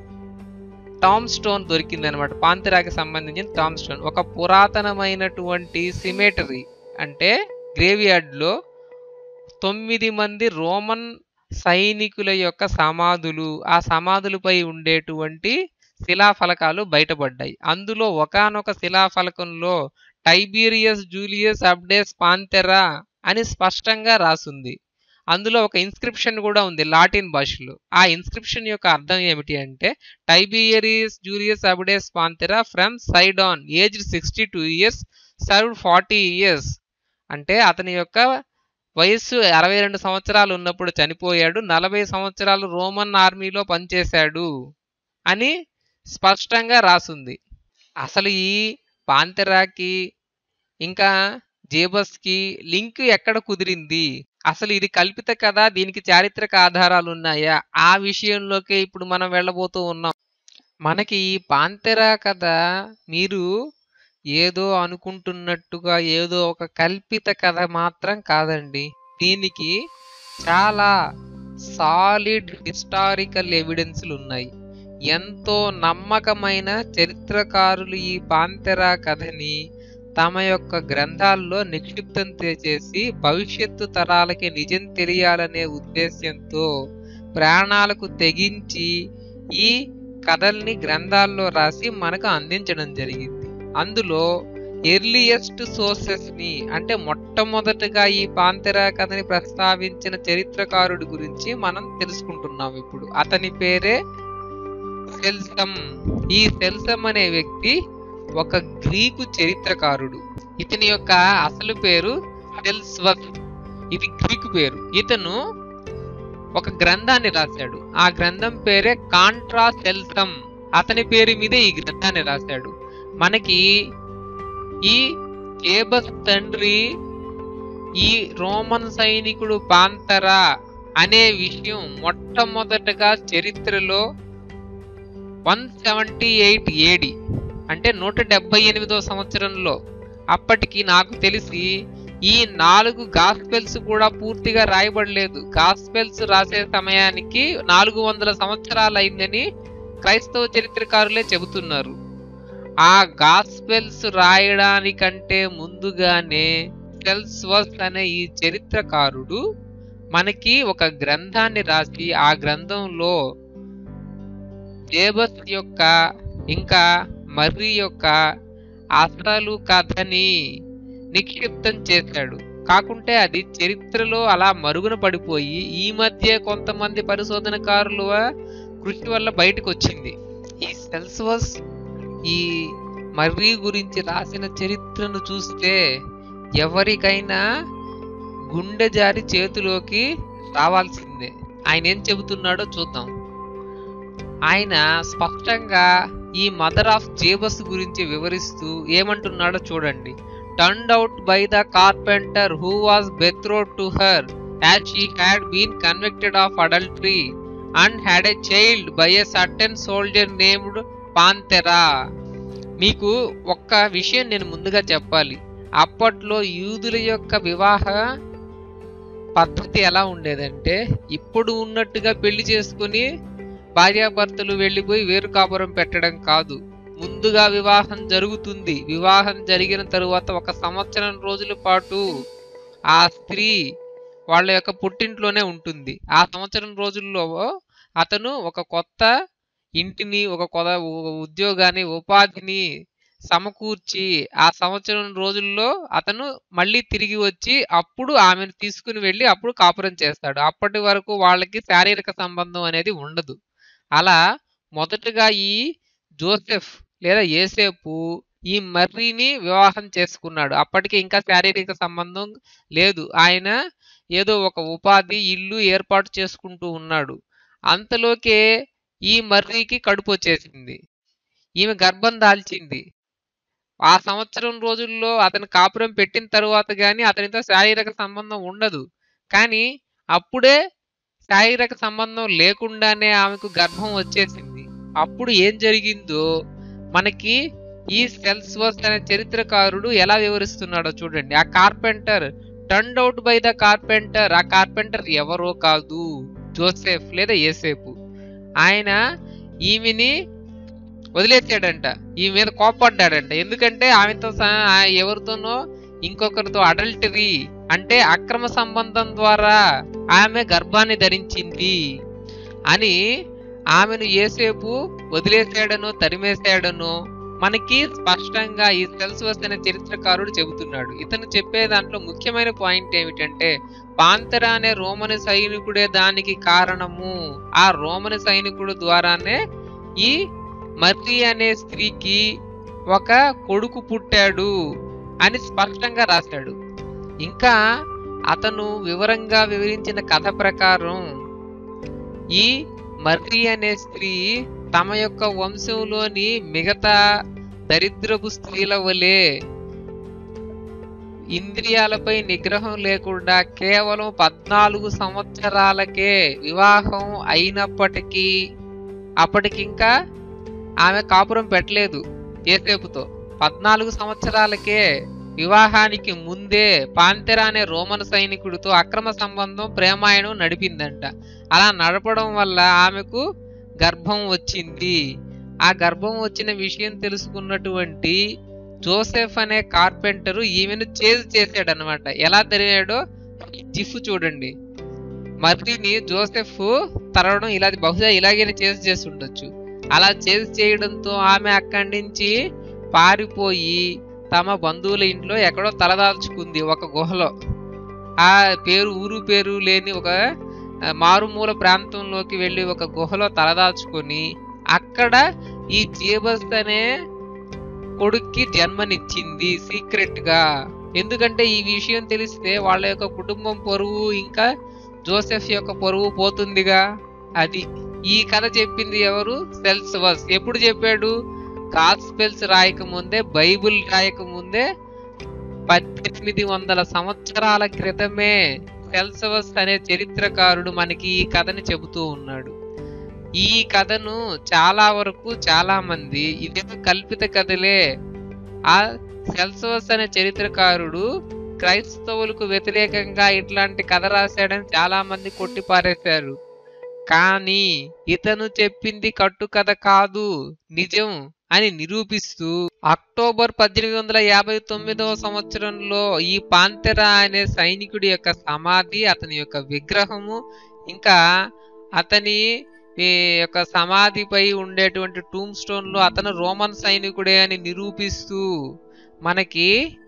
[SPEAKER 1] టామ్ స్టోన్ దొరికింది అనమాట పాంతిరాకి సంబంధించిన టామ్ స్టోన్ ఒక పురాతనమైనటువంటి సిమెటరీ అంటే గ్రేవ్యార్డ్ లో తొమ్మిది మంది రోమన్ సైనికుల యొక్క సమాధులు ఆ సమాధులపై ఉండేటువంటి శిలాఫలకాలు బయటపడ్డాయి అందులో ఒకానొక శిలాఫలకంలో టైబీరియస్ జూలియస్ అబ్డేస్ పాంతెరా అని స్పష్టంగా రాసుంది అందులో ఒక ఇన్స్క్రిప్షన్ కూడా ఉంది లాటిన్ భాషలో ఆ ఇన్స్క్రిప్షన్ యొక్క అర్థం ఏమిటి అంటే Tiberius Julius Abdes Pantera from Sidon age sixty two years serve forty years అంటే అతని యొక్క వయస్సు అరవై రెండు సంవత్సరాలు ఉన్నప్పుడు చనిపోయాడు నలభై సంవత్సరాలు రోమన్ ఆర్మీలో పనిచేశాడు అని స్పష్టంగా రాసుంది అసలు ఈ పాంతెరాకి ఇంకా జేబస్కి లింక్ ఎక్కడ కుదిరింది అసలు ఇది కల్పిత కదా దీనికి చారిత్రక ఆధారాలు ఉన్నాయా ఆ విషయంలోకే ఇప్పుడు మనం వెళ్ళబోతూ ఉన్నాం మనకి ఈ పాంతెరా కథ మీరు ఏదో అనుకుంటున్నట్టుగా ఏదో ఒక కల్పిత కథ మాత్రం కాదండి దీనికి చాలా సాలిడ్ హిస్టారికల్ ఎవిడెన్స్లు ఉన్నాయి ఎంతో నమ్మకమైన చరిత్రకారులు ఈ పాంతెరా కథని తమ యొక్క గ్రంథాల్లో నిక్షిప్తం చేసి భవిష్యత్తు తరాలకి నిజం తెలియాలనే ఉద్దేశ్యంతో ప్రాణాలకు తెగించి ఈ కథల్ని గ్రంథాల్లో రాసి మనకు అందించడం జరిగింది అందులో ఎర్లియస్ట్ సోర్సెస్ ని అంటే మొట్టమొదటగా ఈ పాంతెరా కథని ప్రస్తావించిన చరిత్రకారుడి గురించి మనం తెలుసుకుంటున్నాం ఇప్పుడు అతని పేరే సెల్సమ్ ఈ సెల్సమ్ అనే వ్యక్తి ఒక గ్రీకు చరిత్రకారుడు ఇతని యొక్క అసలు పేరు సెల్స్వత్ ఇది గ్రీకు పేరు ఇతను ఒక గ్రంథాన్ని రాశాడు ఆ గ్రంథం పేరే కాంట్రా సెల్సమ్ అతని పేరు మీదే ఈ గ్రంథాన్ని రాశాడు మనకి ఈ ఏబస్ తండ్రి ఈ రోమన్ సైనికుడు పాంతరా అనే విషయం మొట్టమొదటగా చరిత్రలో వన్ సెవెంటీ ఎయిట్ ఏడి అంటే నూట డెబ్బై ఎనిమిదో సంవత్సరంలో అప్పటికి నాకు తెలిసి ఈ నాలుగు గాస్పెల్స్ కూడా పూర్తిగా రాయబడలేదు గాస్పెల్స్ రాసే సమయానికి నాలుగు వందల సంవత్సరాలు అయిందని క్రైస్తవ చరిత్రకారులే చెబుతున్నారు ఆ గాస్పెల్స్ రాయడానికంటే ముందుగానే సెల్స్వస్ అనే ఈ చరిత్రకారుడు మనకి ఒక గ్రంథాన్ని రాసి ఆ గ్రంథంలో జేబస్ యొక్క ఇంకా మర్రి యొక్క అసలు కథని నిక్షిప్తం చేశాడు కాకుంటే అది చరిత్రలో అలా మరుగున పడిపోయి ఈ మధ్య కొంతమంది పరిశోధనకారుల కృషి వల్ల బయటకు వచ్చింది ఈ సెల్స్వస్ ఈ మర్రి గురించి రాసిన చరిత్రను చూస్తే ఎవరికైనా గుండె జారి చేతిలోకి రావాల్సిందే ఆయన ఏం చెబుతున్నాడో చూద్దాం ఆయన స్పష్టంగా ఈ మదర్ ఆఫ్ జేబస్ గురించి వివరిస్తూ ఏమంటున్నాడో చూడండి turned out by the carpenter who was betrothed to her as she had been convicted of adultery and had a child by a certain soldier named Pantera మీకు ఒక్క విషయం నేను ముందుగా చెప్పాలి అప్పట్లో యూదుల యొక్క వివాహ పద్ధతి ఎలా ఉండేదంటే ఇప్పుడు ఉన్నట్టుగా పెళ్లి చేసుకుని భార్యాభర్తలు వెళ్ళిపోయి వేరు కాపురం పెట్టడం కాదు ముందుగా వివాహం జరుగుతుంది వివాహం జరిగిన తరువాత ఒక సంవత్సరం రోజుల పాటు ఆ స్త్రీ వాళ్ళ యొక్క పుట్టింట్లోనే ఉంటుంది ఆ సంవత్సరం రోజుల్లో అతను ఒక కొత్త ఇంటిని ఒక కొత్త ఉ- ఉద్యోగాన్ని ఉపాధిని సమకూర్చి ఆ సంవత్సరం రోజుల్లో అతను మళ్ళీ తిరిగి వచ్చి అప్పుడు ఆమెను తీసుకుని వెళ్ళి అప్పుడు కాపురం చేస్తాడు అప్పటి వరకు వాళ్ళకి శారీరక సంబంధం అనేది ఉండదు అలా మొదటగా ఈ జోసెఫ్ లేదా ఏసేపు ఈ మర్రీని వివాహం చేసుకున్నాడు అప్పటికి ఇంకా శారీరక సంబంధం లేదు ఆయన ఏదో ఒక ఉపాధి ఇల్లు ఏర్పాటు చేసుకుంటూ ఉన్నాడు అంతలోకే ఈ మర్రికి కడుపు వచ్చేసింది ఈమె గర్భం దాల్చింది ఆ సంవత్సరం రోజుల్లో అతను కాపురం పెట్టిన తరువాత కానీ అతనితో శారీరక సంబంధం ఉండదు కానీ అప్పుడే శారీరక సంబంధం లేకుండానే ఆమెకు గర్భం వచ్చేసింది అప్పుడు ఏం జరిగిందో మనకి ఈ సెల్స్వర్స్ అనే చరిత్రకారుడు ఎలా వివరిస్తున్నాడో చూడండి ఆ carpenter turn out by the carpenter ఆ కార్పెంటర్ ఎవరో కాదు జోసెఫ్ లేదా ఏసేపు ఆయన ఈమెని వదిలేసాడంట ఈ మీద కోపడ్డాడంట ఎందుకంటే ఆమెతో స- ఆ ఎవరితోనో ఇంకొకరితో అడల్టరీ అంటే అక్రమ సంబంధం ద్వారా ఆమె గర్భాన్ని ధరించింది అని ఆమెను ఏసేపు వదిలేసాడనో తరిమేశాడనో మనకి స్పష్టంగా ఈ సెల్స్వస్ అనే చరిత్రకారుడు చెబుతున్నాడు ఇతను చెప్పే దాంట్లో ముఖ్యమైన పాయింట్ ఏమిటంటే పాంతర అనే రోమన్ సైనికుడే దానికి కారణము ఆ రోమన్ సైనికుడు ద్వారానే ఈ మర్రి అనే స్త్రీకి ఒక కొడుకు పుట్టాడు అని స్పష్టంగా రాశాడు ఇంకా అతను వివరంగా వివరించిన కథ ప్రకారం ఈ మర్రి అనే స్త్రీ తమ యొక్క వంశంలోని మిగతా దరిద్రపు స్త్రీల వలె ఇంద్రియాలపై నిగ్రహం లేకుండా కేవలం పద్నాలుగు సంవత్సరాలకే వివాహం అయినప్పటికీ అప్పటికింకా ఆమె కాపురం పెట్టలేదు ఏసేపుతో పద్నాలుగు సంవత్సరాలకే వివాహానికి ముందే పాంతెరా అనే రోమన్ సైనికుడితో అక్రమ సంబంధం ప్రేమాయణం నడిపిందంట అలా నడపడం వల్ల ఆమెకు గర్భం వచ్చింది ఆ గర్భం వచ్చిన విషయం తెలుసుకున్నటువంటి జోసెఫ్ అనే కార్పెంటరు ఈమెను చేజ్ చేశాడు అనమాట ఎలా తెలియాడో జిఫ్ చూడండి మర్రిని జోసెఫ్ తరవడం ఇలా బహుశా ఇలాగే చేసి చేసి ఉండొచ్చు అలా చేసి చేయడంతో ఆమె అక్కడి నుంచి పారిపోయి తమ బంధువుల ఇంట్లో ఎక్కడో తలదాల్చుకుంది ఒక గుహలో ఆ పేరు ఊరు పేరు లేని ఒక ఆ, మారుమూల ప్రాంతంలోకి వెళ్ళి ఒక గుహలో తలదాల్చుకొని అక్కడ ఈ జీబస్ అనే కొడుక్కి జన్మనిచ్చింది సీక్రెట్ గా ఎందుకంటే ఈ విషయం తెలిస్తే వాళ్ళ యొక్క కుటుంబం పరువు ఇంకా జోసెఫ్ యొక్క పరువు పోతుందిగా అది ఈ కథ చెప్పింది ఎవరు సెల్స్ వస్ ఎప్పుడు చెప్పాడు గాస్పెల్స్ రాయక ముందే బైబిల్ రాయక ముందే పద్దెనిమిది వందల సంవత్సరాల క్రితమే సెల్సవస్ అనే చరిత్రకారుడు మనకి ఈ కథని చెబుతూ ఉన్నాడు ఈ కథను చాలా వరకు చాలా మంది ఇదేదో కల్పిత కథలే ఆ సెల్సవస్ అనే చరిత్రకారుడు క్రైస్తవులకు వ్యతిరేకంగా ఇట్లాంటి కథ రాశాడని చాలా మంది కొట్టిపారేశారు కానీ ఇతను చెప్పింది కట్టుకథ కాదు నిజం అని నిరూపిస్తూ అక్టోబర్ పద్దెనిమిది వందల యాభై తొమ్మిదవ సంవత్సరంలో ఈ పాంతెరా అనే సైనికుడి యొక్క సమాధి అతని యొక్క విగ్రహము ఇంకా అతని ఈ యొక్క సమాధిపై ఉండేటువంటి టూమ్ స్టోన్ లో అతను రోమన్ సైనికుడే అని నిరూపిస్తూ మనకి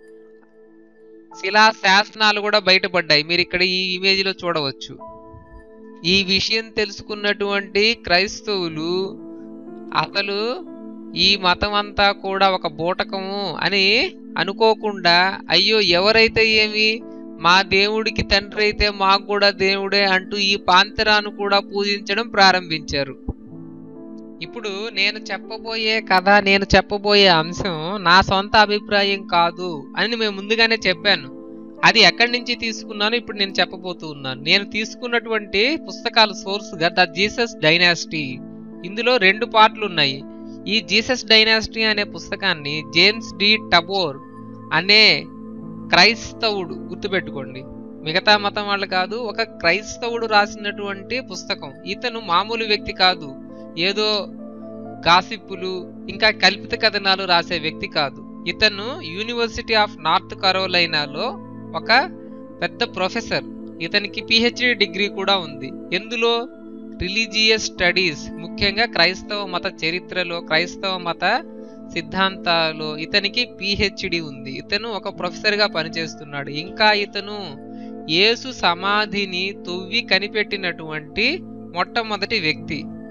[SPEAKER 1] శిలా శాసనాలు కూడా బయటపడ్డాయి మీరు ఇక్కడ ఈ ఇమేజ్ లో చూడవచ్చు ఈ విషయం తెలుసుకున్నటువంటి క్రైస్తవులు అసలు ఈ మతం అంతా కూడా ఒక బూటకము అని అనుకోకుండా అయ్యో ఎవరైతే ఏమి మా దేవుడికి తండ్రి అయితే మాకు కూడా దేవుడే అంటూ ఈ పాంతరాను కూడా పూజించడం ప్రారంభించారు ఇప్పుడు నేను చెప్పబోయే కథ నేను చెప్పబోయే అంశం నా సొంత అభిప్రాయం కాదు అని మేము ముందుగానే చెప్పాను అది ఎక్కడి నుంచి తీసుకున్నానో ఇప్పుడు నేను చెప్పబోతూ ఉన్నాను నేను తీసుకున్నటువంటి పుస్తకాల సోర్స్ గా ద జీసస్ డైనాసిటీ ఇందులో రెండు పార్ట్లు ఉన్నాయి ఈ జీసస్ డైనాసిటీ అనే పుస్తకాన్ని జేమ్స్ డి టబోర్ అనే క్రైస్తవుడు గుర్తుపెట్టుకోండి మిగతా మతం వాళ్ళు కాదు ఒక క్రైస్తవుడు రాసినటువంటి పుస్తకం ఇతను మామూలు వ్యక్తి కాదు ఏదో గాసిప్పులు ఇంకా కల్పిత కథనాలు రాసే వ్యక్తి కాదు ఇతను యూనివర్సిటీ ఆఫ్ నార్త్ కరోలైనాలో ఒక పెద్ద ప్రొఫెసర్ ఇతనికి పిహెచ్డి డిగ్రీ కూడా ఉంది ఎందులో రిలీజియస్ స్టడీస్ ముఖ్యంగా క్రైస్తవ మత చరిత్రలో క్రైస్తవ మత సిద్ధాంతాలు ఇతనికి పిహెచ్డి ఉంది ఇతను ఒక ప్రొఫెసర్ గా పనిచేస్తున్నాడు ఇంకా ఇతను యేసు సమాధిని తవ్వి కనిపెట్టినటువంటి మొట్టమొదటి వ్యక్తి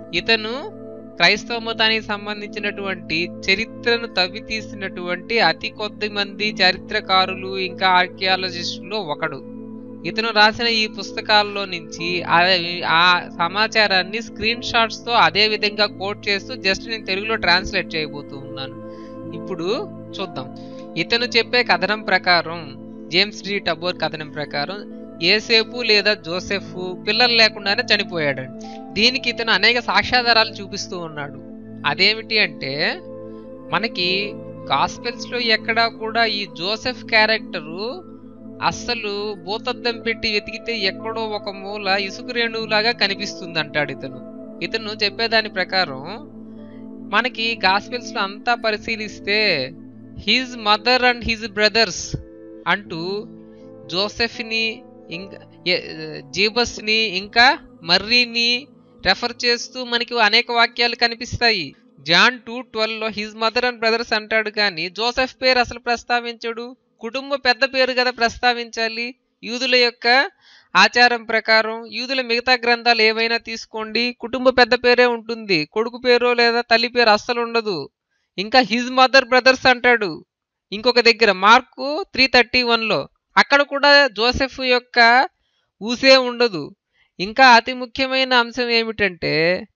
[SPEAKER 1] ఇతను క్రైస్తవ మతానికి సంబంధించినటువంటి చరిత్రను తవ్వి తీసినటువంటి అతి కొద్ది మంది చరిత్రకారులు ఇంకా ఆర్కియాలజిస్టుల్లో ఒకడు ఇతను రాసిన ఈ పుస్తకాల్లో నుంచి ఆ- ఆ సమాచారాన్ని స్క్రీన్ షాట్స్ తో అదే విధంగా కోట్ చేస్తూ జస్ట్ నేను తెలుగులో ట్రాన్స్లేట్ చేయబోతూ ఉన్నాను ఇప్పుడు చూద్దాం ఇతను చెప్పే కథనం ప్రకారం జేమ్స్ డి టబోర్ కథనం ప్రకారం ఏసేపు లేదా జోసెఫ్ పిల్లలు లేకుండానే చనిపోయాడండి దీనికి ఇతను అనేక సాక్ష్యాధారాలు చూపిస్తూ ఉన్నాడు అదేమిటి అంటే మనకి గాస్పెల్స్ లో ఎక్కడా కూడా ఈ జోసెఫ్ క్యారెక్టరు అస్సలు భూతద్దం పెట్టి వెతికితే ఎక్కడో ఒక మూల ఇసుక రేణువులాగా కనిపిస్తుంది అంటాడు ఇతను ఇతను చెప్పేదాని ప్రకారం మనకి గాస్పెల్స్ లో అంతా పరిశీలిస్తే his mother and his brothers అంటూ జోసెఫ్ని ఇంకా జీబస్ని ఇంకా మర్రీని రెఫర్ చేస్తూ మనకి అనేక వాక్యాలు కనిపిస్తాయి జాన్ టూ ట్వెల్వ్ లో హిజ్ మదర్ అండ్ బ్రదర్స్ అంటాడు కానీ జోసెఫ్ పేరు అసలు ప్రస్తావించడు కుటుంబ పెద్ద పేరు కదా ప్రస్తావించాలి యూదుల యొక్క ఆచారం ప్రకారం యూదుల మిగతా గ్రంథాలు ఏవైనా తీసుకోండి కుటుంబ పెద్ద పేరే ఉంటుంది కొడుకు పేరు లేదా తల్లి పేరు అస్సలు ఉండదు ఇంకా హిజ్ మదర్ బ్రదర్స్ అంటాడు ఇంకొక దగ్గర మార్కు త్రీ థర్టీ వన్లో అక్కడ కూడా జోసెఫ్ యొక్క ఊసే ఉండదు ఇంకా అతి ముఖ్యమైన అంశం ఏమిటంటే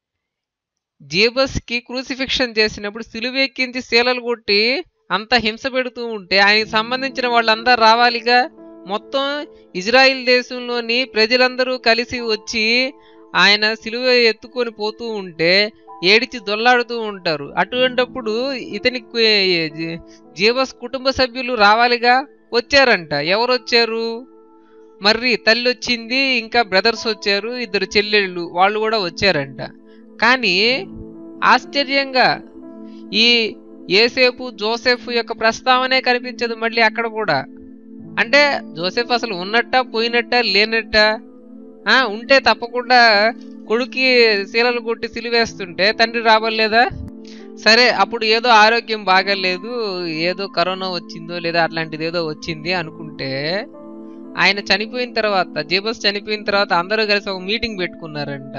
[SPEAKER 1] జేబస్కి క్రూసిఫిక్షన్ చేసినప్పుడు సిలువెక్కించి శీలలు కొట్టి అంత హింస పెడుతూ ఉంటే ఆయనకి సంబంధించిన వాళ్ళందరూ రావాలిగా మొత్తం ఇజ్రాయిల్ దేశంలోని ప్రజలందరూ కలిసి వచ్చి ఆయన సిలువ ఎత్తుకొని పోతూ ఉంటే ఏడిచి దొల్లాడుతూ ఉంటారు అటువంటప్పుడు ఇతనికి జీ- జీవస్ కుటుంబ సభ్యులు రావాలిగా వచ్చారంట ఎవరు వచ్చారు మర్రి తల్లి వచ్చింది ఇంకా బ్రదర్స్ వచ్చారు ఇద్దరు చెల్లెళ్ళు వాళ్ళు కూడా వచ్చారంట కానీ ఆశ్చర్యంగా ఈ ఏసేపు జోసెఫ్ యొక్క ప్రస్తావనే కనిపించదు మళ్ళీ అక్కడ కూడా అంటే జోసెఫ్ అసలు ఉన్నట్ట పోయినట్ట లేనట్ట ఆ, ఉంటే తప్పకుండా కొడుక్కి శీలలు కొట్టి సిలివేస్తుంటే తండ్రి రాబోలేదా సరే అప్పుడు ఏదో ఆరోగ్యం బాగాలేదు ఏదో కరోనా వచ్చిందో లేదా అట్లాంటిది ఏదో వచ్చింది అనుకుంటే ఆయన చనిపోయిన తర్వాత జేబస్ చనిపోయిన తర్వాత అందరూ కలిసి ఒక మీటింగ్ పెట్టుకున్నారంట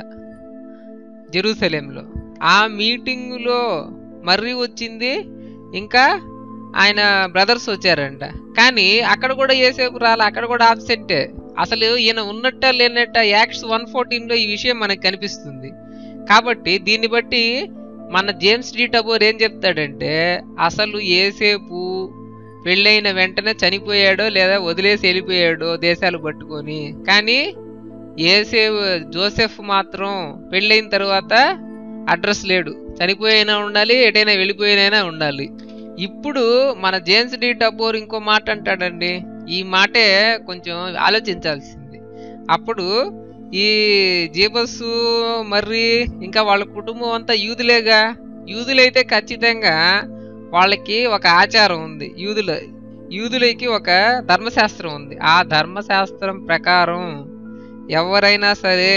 [SPEAKER 1] జెరూసలేంలో ఆ మీటింగులో మర్రి వచ్చింది ఇంకా ఆయన బ్రదర్స్ వచ్చారంట కానీ అక్కడ కూడా ఏసేపు రాలే అక్కడ కూడా ఆబ్సెంటే అసలు ఈయన ఉన్నట్ట లేనట్ట యాక్ట్స్ వన్ లో ఈ విషయం మనకు కనిపిస్తుంది కాబట్టి దీన్ని బట్టి మన జేమ్స్ డి టబోర్ ఏం చెప్తాడంటే అసలు ఏసేపు పెళ్ళైన వెంటనే చనిపోయాడో లేదా వదిలేసి వెళ్ళిపోయాడో దేశాలు పట్టుకొని కానీ ఏసే జోసెఫ్ మాత్రం పెళ్ళైన తర్వాత అడ్రస్ లేడు చనిపోయినా ఉండాలి ఎటైనా వెళ్ళిపోయినైనా ఉండాలి ఇప్పుడు మన జేమ్స్ డి టబోర్ ఇంకో మాట అంటాడండి ఈ మాటే కొంచెం ఆలోచించాల్సింది అప్పుడు ఈ జీబస్సు మర్రి ఇంకా వాళ్ళ కుటుంబం అంతా యూదులేగా యూదులైతే ఖచ్చితంగా వాళ్ళకి ఒక ఆచారం ఉంది యూదుల యూదులకి ఒక ధర్మశాస్త్రం ఉంది ఆ ధర్మశాస్త్రం ప్రకారం ఎవరైనా సరే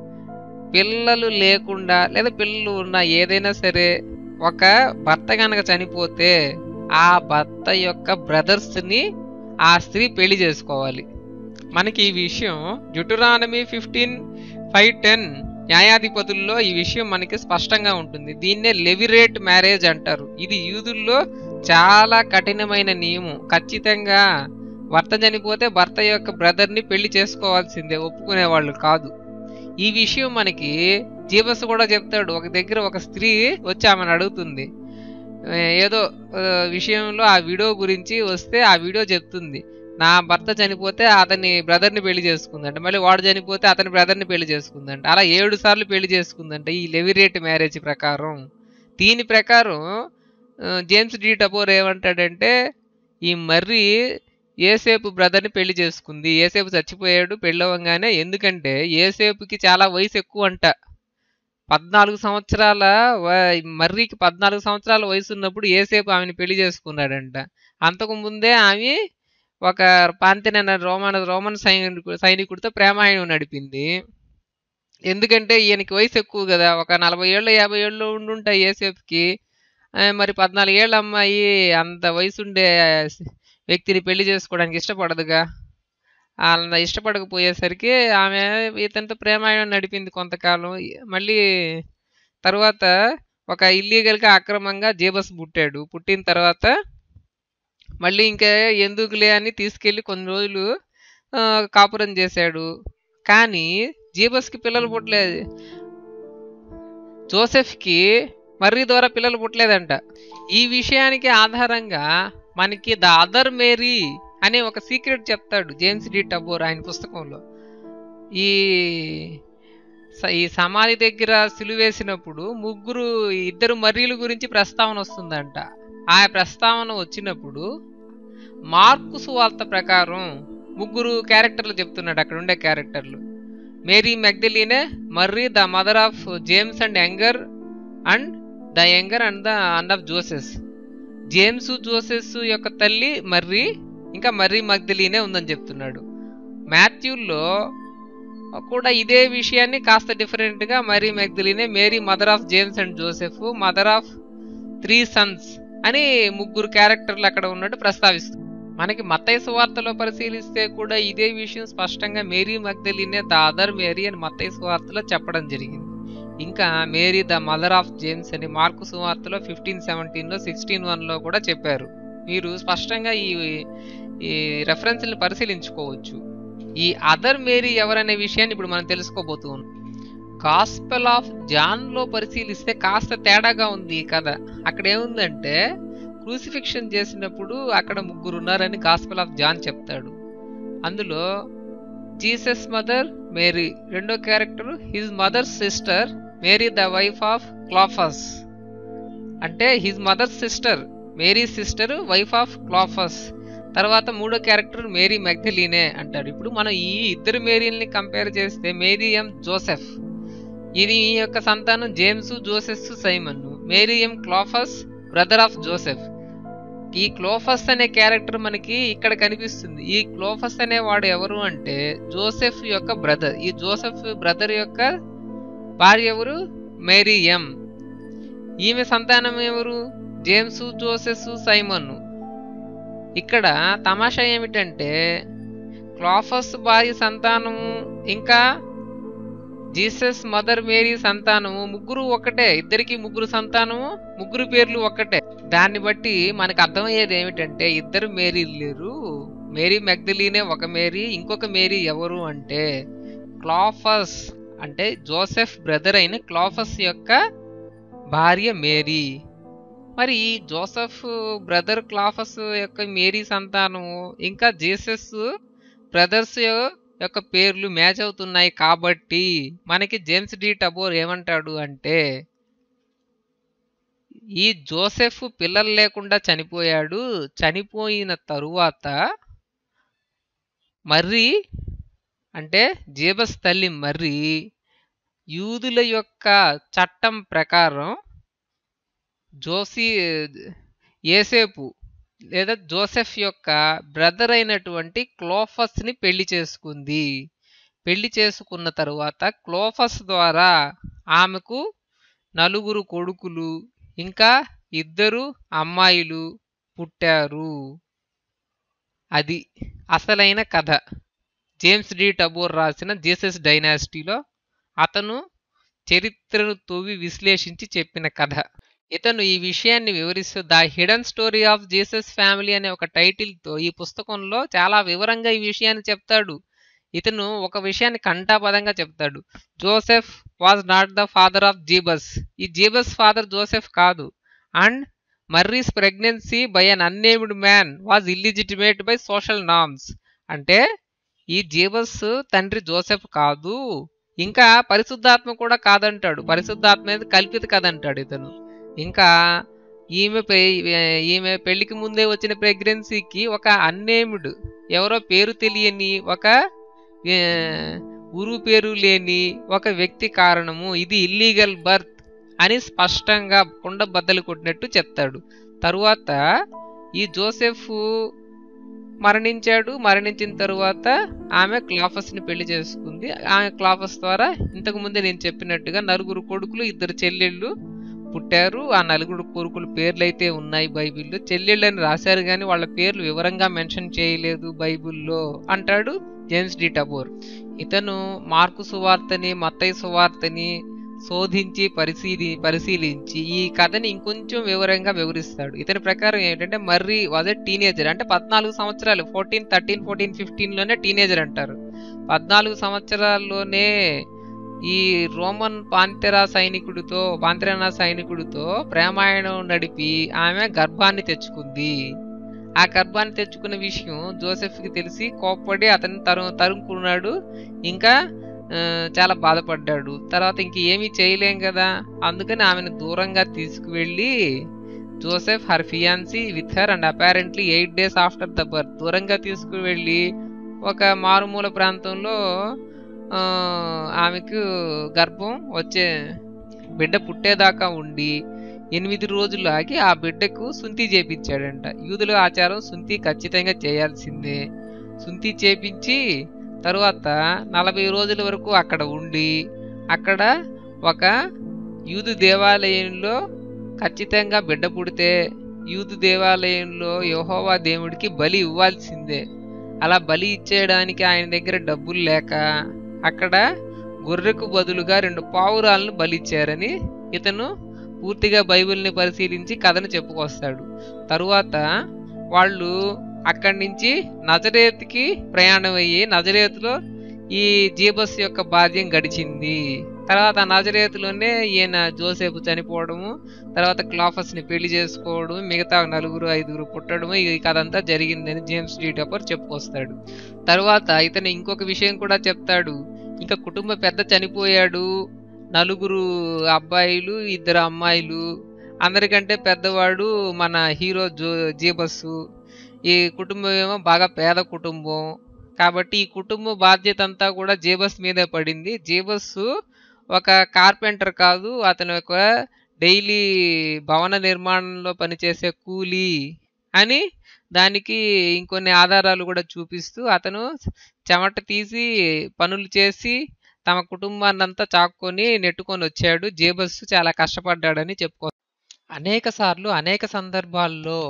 [SPEAKER 1] పిల్లలు లేకుండా లేదా పిల్లలు ఉన్నా ఏదైనా సరే ఒక భర్త కనుక చనిపోతే ఆ భర్త యొక్క బ్రదర్స్ని ఆ స్త్రీ పెళ్లి చేసుకోవాలి మనకి ఈ విషయం జుటురానమీ ఫిఫ్టీన్ ఫైవ్ టెన్ న్యాయాధిపతుల్లో ఈ విషయం మనకి స్పష్టంగా ఉంటుంది దీన్నే లెవిరేట్ మ్యారేజ్ అంటారు ఇది యూదుల్లో చాలా కఠినమైన నియమం ఖచ్చితంగా భర్త చనిపోతే భర్త యొక్క బ్రదర్ని పెళ్లి చేసుకోవాల్సిందే ఒప్పుకునే వాళ్ళు కాదు ఈ విషయం మనకి జీవస్ కూడా చెప్తాడు ఒక దగ్గర ఒక స్త్రీ వచ్చి ఆమెను అడుగుతుంది ఆ, ఏదో ఆ, విషయంలో ఆ వీడియో గురించి వస్తే ఆ వీడియో చెప్తుంది నా భర్త చనిపోతే అతని బ్రదర్ని పెళ్లి చేసుకుందంట మళ్ళీ వాడు చనిపోతే అతని బ్రదర్ని పెళ్లి చేసుకుందంట అలా ఏడు సార్లు పెళ్లి చేసుకుందంట ఈ లెవిరేట్ మ్యారేజ్ ప్రకారం దీని ప్రకారం ఆ, జేమ్స్ డి టపోర్ ఏమంటాడంటే ఈ మర్రి ఏసేపు బ్రదర్ని పెళ్లి చేసుకుంది ఏసేపు చచ్చిపోయాడు పెళ్ళవంగానే ఎందుకంటే ఏసేపుకి చాలా వయసు ఎక్కువ అంట పద్నాలుగు సంవత్సరాల వ- మర్రికి పద్నాలుగు సంవత్సరాల వయసు ఉన్నప్పుడు ఏసేపు ఆమెను పెళ్లి చేసుకున్నాడంట అంతకు ముందే ఆమె ఒక పాంతిన రోమన్ రోమన్ సైనికు సైనికుడితో ప్రేమాయణం నడిపింది ఎందుకంటే ఈయనకి వయసు ఎక్కువ కదా ఒక నలభై ఏళ్ళు యాభై ఏళ్ళు ఉండుంటాయి ఏసేపుకి ఆ, మరి పద్నాలుగేళ్ళ అమ్మాయి అంత వయసుండే వ్యక్తిని పెళ్లి చేసుకోవడానికి ఇష్టపడదుగా అలా ఇష్టపడకపోయేసరికి ఆమె ఇతనితో ప్రేమాయణం నడిపింది కొంతకాలం మళ్ళీ తర్వాత ఒక ఇల్లీగల్గా అక్రమంగా జేబస్ పుట్టాడు పుట్టిన తర్వాత మళ్ళీ ఇంకా ఎందుకులే అని తీసుకెళ్ళి కొన్ని రోజులు ఆ, కాపురం చేశాడు కానీ జీబస్కి పిల్లలు పుట్టలేదు జోసెఫ్కి మర్రి ద్వారా పిల్లలు పుట్టలేదంట ఈ విషయానికి ఆధారంగా మనకి ద అదర్ మేరీ అనే ఒక సీక్రెట్ చెప్తాడు జేమ్స్ డి టబోర్ ఆయన పుస్తకంలో ఈ స- ఈ సమాధి దగ్గర సిలువేసినప్పుడు ముగ్గురు ఈ ఇద్దరు మర్రీల గురించి ప్రస్తావన వస్తుందంట ఆ ప్రస్తావన వచ్చినప్పుడు మార్కు సువార్త ప్రకారం ముగ్గురు క్యారెక్టర్లు చెప్తున్నాడు అక్కడ ఉండే క్యారెక్టర్లు Mary Magdalene Mary the mother of James and younger and the younger and the and of Joses James Joses యొక్క తల్లి మర్రీ ఇంకా మర్రీ మగ్దలీనే ఉందని చెప్తున్నాడు మాథ్యూల్లో కూడా ఇదే విషయాన్ని కాస్త డిఫరెంట్గా Mary Magdalene Mary mother of James and Joseph mother of three sons అని ముగ్గురు క్యారెక్టర్లు అక్కడ ఉన్నట్టు ప్రస్తావిస్తుంది మనకి మత్తయ్య సువార్తలో పరిశీలిస్తే కూడా ఇదే విషయం స్పష్టంగా Mary Magdalene the other Mary అని మత్తయ్య సువార్తలో చెప్పడం జరిగింది ఇంకా Mary the mother of James అని మార్కు సువార్తలో ఫిఫ్టీన్ సెవెంటీన్లో సిక్స్టీన్ వన్లో కూడా చెప్పారు మీరు స్పష్టంగా ఈ ఈ రెఫరెన్స్ని పరిశీలించుకోవచ్చు ఈ అదర్ మేరీ ఎవరనే విషయాన్ని ఇప్పుడు మనం తెలుసుకోబోతూ ఉన్నాం గాస్పెల్ ఆఫ్ జాన్లో పరిశీలిస్తే కాస్త తేడాగా ఉంది ఈ కథ అక్కడ ఏముందంటే క్రూసిఫిక్షన్ చేసినప్పుడు అక్కడ ముగ్గురు ఉన్నారని గాస్పెల్ ఆఫ్ జాన్ చెప్తాడు అందులో జీసస్ మదర్ మేరీ రెండో character his mother sister Mary the wife of Clopas అంటే his mother sister Mary sister wife of Clopas తర్వాత మూడో క్యారెక్టర్ మేరీ మెగ్దలీనే అంటాడు ఇప్పుడు మనం ఈ ఇద్దరు మేరీల్ని కంపేర్ చేస్తే మేరీ ఎం జోసెఫ్ ఇది ఈ యొక్క సంతానం James Joseph Simon Mary M Clopas brother of Joseph ఈ క్లోఫస్ అనే క్యారెక్టర్ మనకి ఇక్కడ కనిపిస్తుంది ఈ క్లోఫస్ అనే వాడు ఎవరు అంటే జోసెఫ్ యొక్క బ్రదర్ ఈ జోసెఫ్ బ్రదర్ యొక్క భార్య ఎవరు మేరీ ఎం ఈమె సంతానం ఎవరు జేమ్స్ జోసెఫ్ సైమన్ ఇక్కడ తమాషా ఏమిటంటే క్లాఫస్ భార్య సంతానము ఇంకా జీసస్ మదర్ మేరీ సంతానము ముగ్గురు ఒకటే ఇద్దరికి ముగ్గురు సంతానము ముగ్గురు పేర్లు ఒకటే దాన్ని బట్టి మనకు అర్థమయ్యేది ఏమిటంటే ఇద్దరు మేరీలు లేరు మేరీ మెగ్దలీనే ఒక మేరీ ఇంకొక మేరీ ఎవరు అంటే క్లాఫస్ అంటే జోసెఫ్ బ్రదర్ అయిన క్లాఫస్ యొక్క భార్య మేరీ మరి ఈ జోసెఫ్ బ్రదర్ క్లాఫస్ యొక్క మేరీ సంతానము ఇంకా జీసస్ బ్రదర్స్ యొక్క పేర్లు మ్యాచ్ అవుతున్నాయి కాబట్టి మనకి జేమ్స్ డి టబోర్ ఏమంటాడు అంటే ఈ జోసెఫ్ పిల్లలు లేకుండా చనిపోయాడు చనిపోయిన తరువాత మర్రి అంటే జేబస్ తల్లి మర్రి యూదుల యొక్క చట్టం ప్రకారం జోసి ఏసేపు లేదా జోసెఫ్ యొక్క బ్రదర్ అయినటువంటి క్లోఫస్ని పెళ్లి చేసుకుంది పెళ్లి చేసుకున్న తరువాత క్లోఫస్ ద్వారా ఆమెకు నలుగురు కొడుకులు ఇంకా ఇద్దరు అమ్మాయిలు పుట్టారు అది అసలైన కథ జేమ్స్ డి టబోర్ రాసిన జీసస్ డైనాసిటీలో అతను చరిత్రను తవ్వి విశ్లేషించి చెప్పిన కథ ఇతను ఈ విషయాన్ని వివరిస్తూ the hidden story of Jesus family అనే ఒక టైటిల్తో ఈ పుస్తకంలో చాలా వివరంగా ఈ విషయాన్ని చెప్తాడు ఇతను ఒక విషయాన్ని కంఠాపదంగా చెప్తాడు Joseph was not the father of జీబస్ ఈ జీబస్ ఫాదర్ జోసెఫ్ కాదు and Mary's pregnancy by an unnamed man was illegitimate by social norms అంటే ఈ జీబస్ తండ్రి జోసెఫ్ కాదు ఇంకా పరిశుద్ధాత్మ కూడా కాదంటాడు పరిశుద్ధాత్మ అనేది కల్పిత కదంటాడు ఇతను ఇంకా ఈమె పె- ఈమె పెళ్లికి ముందే వచ్చిన ప్రెగ్నెన్సీకి ఒక అన్నేముడు ఎవరో పేరు తెలియని ఒక ఏ, ఊరు పేరు లేని ఒక వ్యక్తి కారణము ఇది ఇల్లీగల్ బర్త్ అని స్పష్టంగా కుండ బద్దలు కొట్టినట్టు చెప్తాడు తరువాత ఈ జోసెఫ్ మరణించాడు మరణించిన తరువాత ఆమె క్లాఫస్ని పెళ్లి చేసుకుంది ఆమె క్లాఫస్ ద్వారా ఇంతకు ముందే నేను చెప్పినట్టుగా నలుగురు కొడుకులు ఇద్దరు చెల్లెళ్ళు పుట్టారు ఆ నలుగురు కొడుకుల పేర్లు అయితే ఉన్నాయి బైబిల్లో చెల్లెళ్ళు అని రాశారు కానీ వాళ్ళ పేర్లు వివరంగా మెన్షన్ చేయలేదు బైబిల్లో అంటాడు జేమ్స్ డి టబోర్ ఇతను మార్కు సువార్తని మత్తయి సువార్తని శోధించి పరిశీలి పరిశీలించి ఈ కథని ఇంకొంచెం వివరంగా వివరిస్తాడు ఇతని ప్రకారం ఏంటంటే మర్రి వాజ్ ఎ టీనేజర్ అంటే పద్నాలుగు సంవత్సరాలు ఫోర్టీన్ థర్టీన్ ఫోర్టీన్ ఫిఫ్టీన్ లోనే టీనేజర్ అంటారు పద్నాలుగు సంవత్సరాల్లోనే ఈ రోమన్ పాంతెరా సైనికుడితో పాంతెరానా సైనికుడితో ప్రేమాయణం నడిపి ఆమె గర్భాన్ని తెచ్చుకుంది ఆ గర్భాన్ని తెచ్చుకున్న విషయం జోసెఫ్కి తెలిసి కోప్పడి అతన్ని తరు తరుముకున్నాడు ఇంకా ఆ, చాలా బాధపడ్డాడు తర్వాత ఇంక ఏమీ చేయలేం కదా అందుకని ఆమెను దూరంగా తీసుకువెళ్ళి Joseph her fiancee with her and apparently eight days after the birth దూరంగా తీసుకువెళ్ళి ఒక మారుమూల ప్రాంతంలో ఆ, ఆమెకు గర్భం వచ్చే బిడ్డ పుట్టేదాకా ఉండి ఎనిమిది రోజులు ఆగి ఆ బిడ్డకు సుంతి చేపించాడంట యూదుల ఆచారం సుంతి ఖచ్చితంగా చేయాల్సిందే సుంతి చేపించి తరువాత నలభై రోజుల వరకు అక్కడ ఉండి అక్కడ ఒక యూదు దేవాలయంలో ఖచ్చితంగా బిడ్డ పుడితే యూదు దేవాలయంలో యెహోవా దేవుడికి బలి ఇవ్వాల్సిందే అలా బలి ఇచ్చేయడానికి ఆయన దగ్గర డబ్బులు లేక అక్కడ గొర్రెకు బదులుగా రెండు పావురాలను బలిచ్చారని ఇతను పూర్తిగా బైబిల్ని పరిశీలించి కథను చెప్పుకొస్తాడు తరువాత వాళ్ళు అక్కడి నుంచి నజరేత్కి ప్రయాణం అయ్యి నజరేతులో ఈ జీబస్ యొక్క బాధ్యం గడిచింది తర్వాత నజరేతులోనే ఈయన జోసేపు చనిపోవడము తర్వాత క్లాఫస్ ని పెళ్లి చేసుకోవడం మిగతా నలుగురు ఐదుగురు పుట్టడము ఈ కథ అంతా జరిగిందని జేమ్స్ డీ టపర్ చెప్పుకొస్తాడు తర్వాత ఇతను ఇంకొక విషయం కూడా చెప్తాడు ఇంకా కుటుంబ పెద్ద చనిపోయాడు నలుగురు అబ్బాయిలు ఇద్దరు అమ్మాయిలు అందరికంటే పెద్దవాడు మన హీరో జో జీబస్సు ఈ కుటుంబం ఏమో బాగా పేద కుటుంబం కాబట్టి ఈ కుటుంబ బాధ్యత అంతా కూడా జేబస్ మీదే పడింది జేబస్సు ఒక కార్పెంటర్ కాదు అతను ఒక డైలీ భవన నిర్మాణంలో పనిచేసే కూలీ అని దానికి ఇంకొన్ని ఆధారాలు కూడా చూపిస్తూ అతను చెమట తీసి పనులు చేసి తమ కుటుంబాన్ని అంతా చాక్కొని నెట్టుకొని వచ్చాడు జేబస్ చాలా కష్టపడ్డాడని చెప్పుకో అనేక సార్లు అనేక సందర్భాల్లో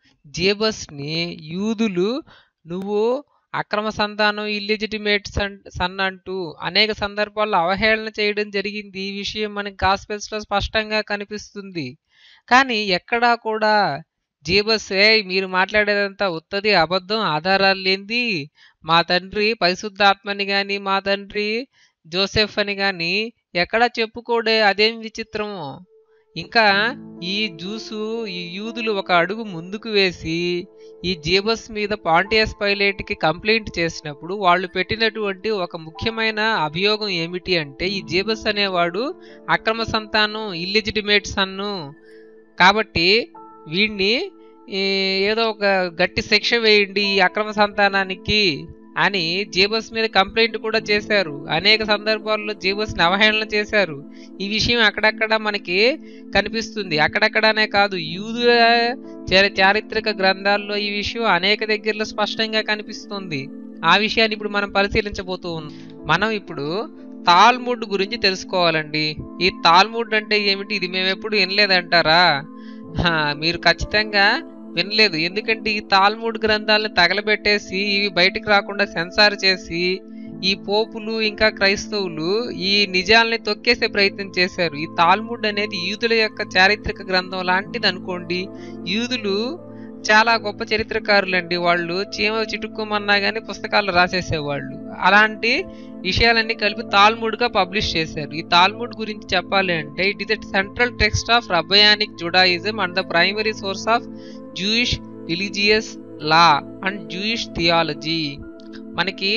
[SPEAKER 1] జేబస్ని యూదులు నువ్వు అక్రమ సంతానం ఇల్లిజిటిమేట్ సన్ సన్ అంటూ అనేక సందర్భాల్లో అవహేళన చేయడం జరిగింది ఈ విషయం మనకి గాస్పెల్స్ లో స్పష్టంగా కనిపిస్తుంది కానీ ఎక్కడా కూడా జీబస్ ఏ మీరు మాట్లాడేదంతా ఉత్తది అబద్ధం ఆధారాలు లేనిది మా తండ్రి పరిశుద్ధాత్మని గాని మా తండ్రి జోసెఫ్ అని గాని ఎక్కడా చెప్పుకోడే అదేం విచిత్రమో ఇంకా ఈ జ్యూసు ఈ యూదులు ఒక అడుగు ముందుకు వేసి ఈ జీబస్ మీద పాంటియస్ పైలట్కి కంప్లైంట్ చేసినప్పుడు వాళ్ళు పెట్టినటువంటి ఒక ముఖ్యమైన అభియోగం ఏమిటి అంటే ఈ జీబస్ అనేవాడు అక్రమ సంతానం ఇల్లిజిటిమేట్ సన్ను కాబట్టి వీడిని ఈ, ఏదో ఒక గట్టి శిక్ష వేయండి ఈ అక్రమ సంతానానికి అని జీబస్ మీద కంప్లైంట్ కూడా చేశారు అనేక సందర్భాల్లో జీబస్ని అవహేళన చేశారు ఈ విషయం అక్కడక్కడ మనకి కనిపిస్తుంది అక్కడక్కడనే కాదు యూదుల చరి- చారిత్రక గ్రంథాల్లో ఈ విషయం అనేక దగ్గరలో స్పష్టంగా కనిపిస్తుంది ఆ విషయాన్ని ఇప్పుడు మనం పరిశీలించబోతూ ఉన్నాం మనం ఇప్పుడు తాల్ముడ్ గురించి తెలుసుకోవాలండి ఈ తాల్ముడ్ అంటే ఏమిటి ఇది మేము ఎప్పుడు వినలేదంటారా హా, మీరు ఖచ్చితంగా వినలేదు ఎందుకంటే ఈ తాల్ముడ్ గ్రంథాలను తగలబెట్టేసి ఇవి బయటికి రాకుండా సెన్సార్ చేసి ఈ పోపులు ఇంకా క్రైస్తవులు ఈ నిజాల్ని తొక్కేసే ప్రయత్నం చేశారు ఈ తాల్ముడ్ అనేది యూదుల యొక్క చారిత్రక గ్రంథం లాంటిది అనుకోండి యూదులు చాలా గొప్ప చరిత్రకారులండి వాళ్ళు చీమ చిటుక్కోమన్నా కానీ పుస్తకాలు రాసేసేవాళ్ళు అలాంటి విషయాలన్నీ కలిపి తాల్ముడ్ గా పబ్లిష్ చేశారు ఈ తాల్ముడ్ గురించి చెప్పాలి అంటే it is a central text of rabbinic Judaism and the primary source of Jewish religious law and Jewish theology మనకి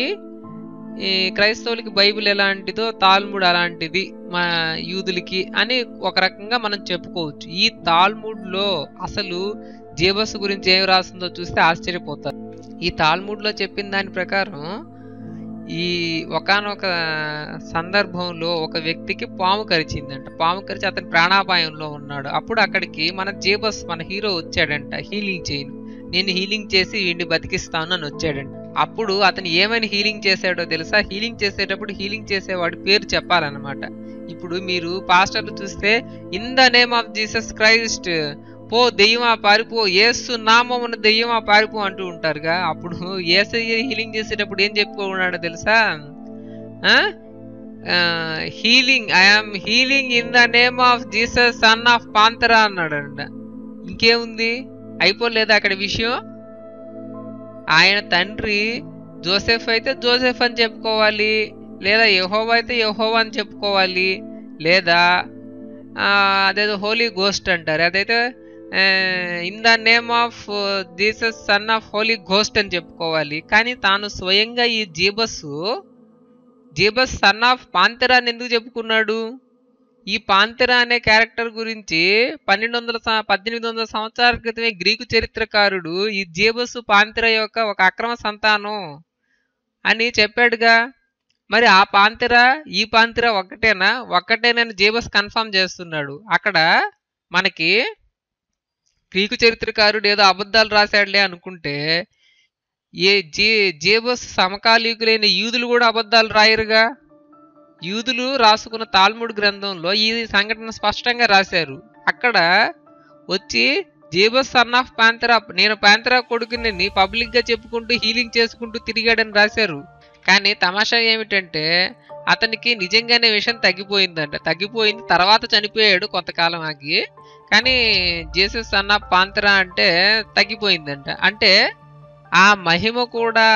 [SPEAKER 1] ఈ క్రైస్తవులకి బైబిల్ ఎలాంటిదో తాల్ముడ్ అలాంటిది మా యూదులకి అని ఒక రకంగా మనం చెప్పుకోవచ్చు ఈ తాల్ముడ్ లో అసలు జీబస్ గురించి ఏం రాసిందో చూస్తే ఆశ్చర్యపోతారు ఈ తాల్ముడ్ లో చెప్పిన దాని ప్రకారం ఈ ఒకానొక సందర్భంలో ఒక వ్యక్తికి పాము కరిచిందంట పాము కరిచి అతను ప్రాణాపాయంలో ఉన్నాడు అప్పుడు అక్కడికి మన జీబస్ మన హీరో వచ్చాడంట హీలింగ్ చేయను నేను హీలింగ్ చేసి వీడిని బతికిస్తాను అని వచ్చాడంట అప్పుడు అతను ఏమని హీలింగ్ చేశాడో తెలుసా హీలింగ్ చేసేటప్పుడు హీలింగ్ చేసేవాడి పేరు చెప్పాలన్నమాట ఇప్పుడు మీరు పాస్టర్లు చూస్తే in the name of Jesus Christ పో దెయ్యమా పారిపో ఏసు నామమున దెయ్యమా పారిపో అంటూ ఉంటారుగా అప్పుడు ఏసయ్య హీలింగ్ చేసేటప్పుడు ఏం చెప్పుకున్నాడో తెలుసా ఆ healing I'm healing in the name of Jesus son of Pantera అన్నాడంట ఇంకేముంది అయిపోలేదా అక్కడ విషయం ఆయన తండ్రి జోసెఫ్ అయితే జోసెఫ్ అని చెప్పుకోవాలి లేదా యహోవా అయితే యహోవా అని చెప్పుకోవాలి లేదా ఆ, అదేదో హోలీ గోస్ట్ అంటారు అదైతే in the name of Jesus son of holy ghost అని చెప్పుకోవాలి కానీ తాను స్వయంగా ఈ జీబస్సు జీబస్ సన్ ఆఫ్ పాంతెరా అని ఎందుకు చెప్పుకున్నాడు ఈ పాంతెరా అనే క్యారెక్టర్ గురించి పన్నెండు వందల సం- పద్దెనిమిది వందల సంవత్సరాల క్రితమే గ్రీకు చరిత్రకారుడు ఈ జీబస్ పాంతెరా యొక్క ఒక అక్రమ సంతానం అని చెప్పాడుగా మరి ఆ పాంతెరా ఈ పాంతెరా ఒక్కటేనా ఒక్కటేనని జీబస్ కన్ఫర్మ్ చేస్తున్నాడు అక్కడ మనకి గ్రీకు చరిత్రకారుడు ఏదో అబద్ధాలు రాశాడులే అనుకుంటే ఏ జే జేబస్ సమకాలీకులైన యూదులు కూడా అబద్ధాలు రాయరుగా యూదులు రాసుకున్న తాల్ముడ్ గ్రంథంలో ఈ సంఘటన స్పష్టంగా రాశారు అక్కడ వచ్చి జేబస్ సన్ ఆఫ్ పాంతరా నేను పాంతరా కొడుకుని పబ్లిక్ గా చెప్పుకుంటూ హీలింగ్ చేసుకుంటూ తిరిగాడని రాశారు కానీ తమాషా ఏమిటంటే అతనికి నిజంగానే విషయం తగ్గిపోయిందంట తగ్గిపోయింది తర్వాత చనిపోయాడు కొంతకాలం ఆగి కానీ జేసస్ సన్ ఆఫ్ పాంతరా అంటే తగ్గిపోయిందంట అంటే ఆ మహిమ కూడా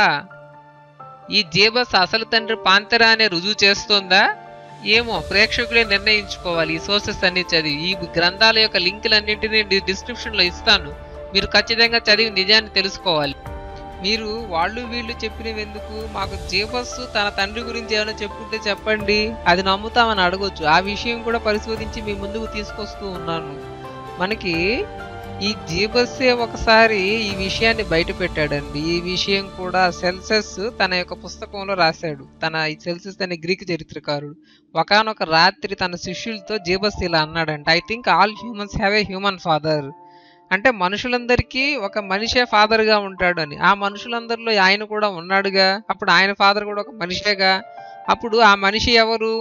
[SPEAKER 1] ఈ జేబస్ అసలు తండ్రి పాంతరా అనే రుజువు చేస్తోందా ఏమో ప్రేక్షకులే నిర్ణయించుకోవాలి ఈ సోర్సెస్ అన్ని చదివి ఈ గ్రంథాల యొక్క లింకులన్నింటినీ డిస్క్రిప్షన్ లో ఇస్తాను మీరు ఖచ్చితంగా చదివి నిజాన్ని తెలుసుకోవాలి మీరు వాళ్ళు వీళ్ళు చెప్పినవి ఎందుకు మాకు జేబస్ తన తండ్రి గురించి ఏమైనా చెప్పుంటే చెప్పండి అది నమ్ముతామని అడగొచ్చు ఆ విషయం కూడా పరిశోధించి మీ ముందుకు తీసుకొస్తూ ఉన్నాను మనకి ఈ జీబస్సే ఒకసారి ఈ విషయాన్ని బయట పెట్టాడండి ఈ విషయం కూడా సెల్సస్ తన యొక్క పుస్తకంలో రాశాడు తన ఈ సెల్సస్ అనే గ్రీక్ చరిత్రకారుడు ఒకనొక రాత్రి తన శిష్యులతో జీబస్ ఇలా అన్నాడంట I think all humans have a human father అంటే మనుషులందరికీ ఒక మనిషే ఫాదర్ గా ఉంటాడు అని ఆ మనుషులందరిలో ఆయన కూడా ఉన్నాడుగా అప్పుడు ఆయన ఫాదర్ కూడా ఒక మనిషేగా అప్పుడు ఆ మనిషి ఎవరు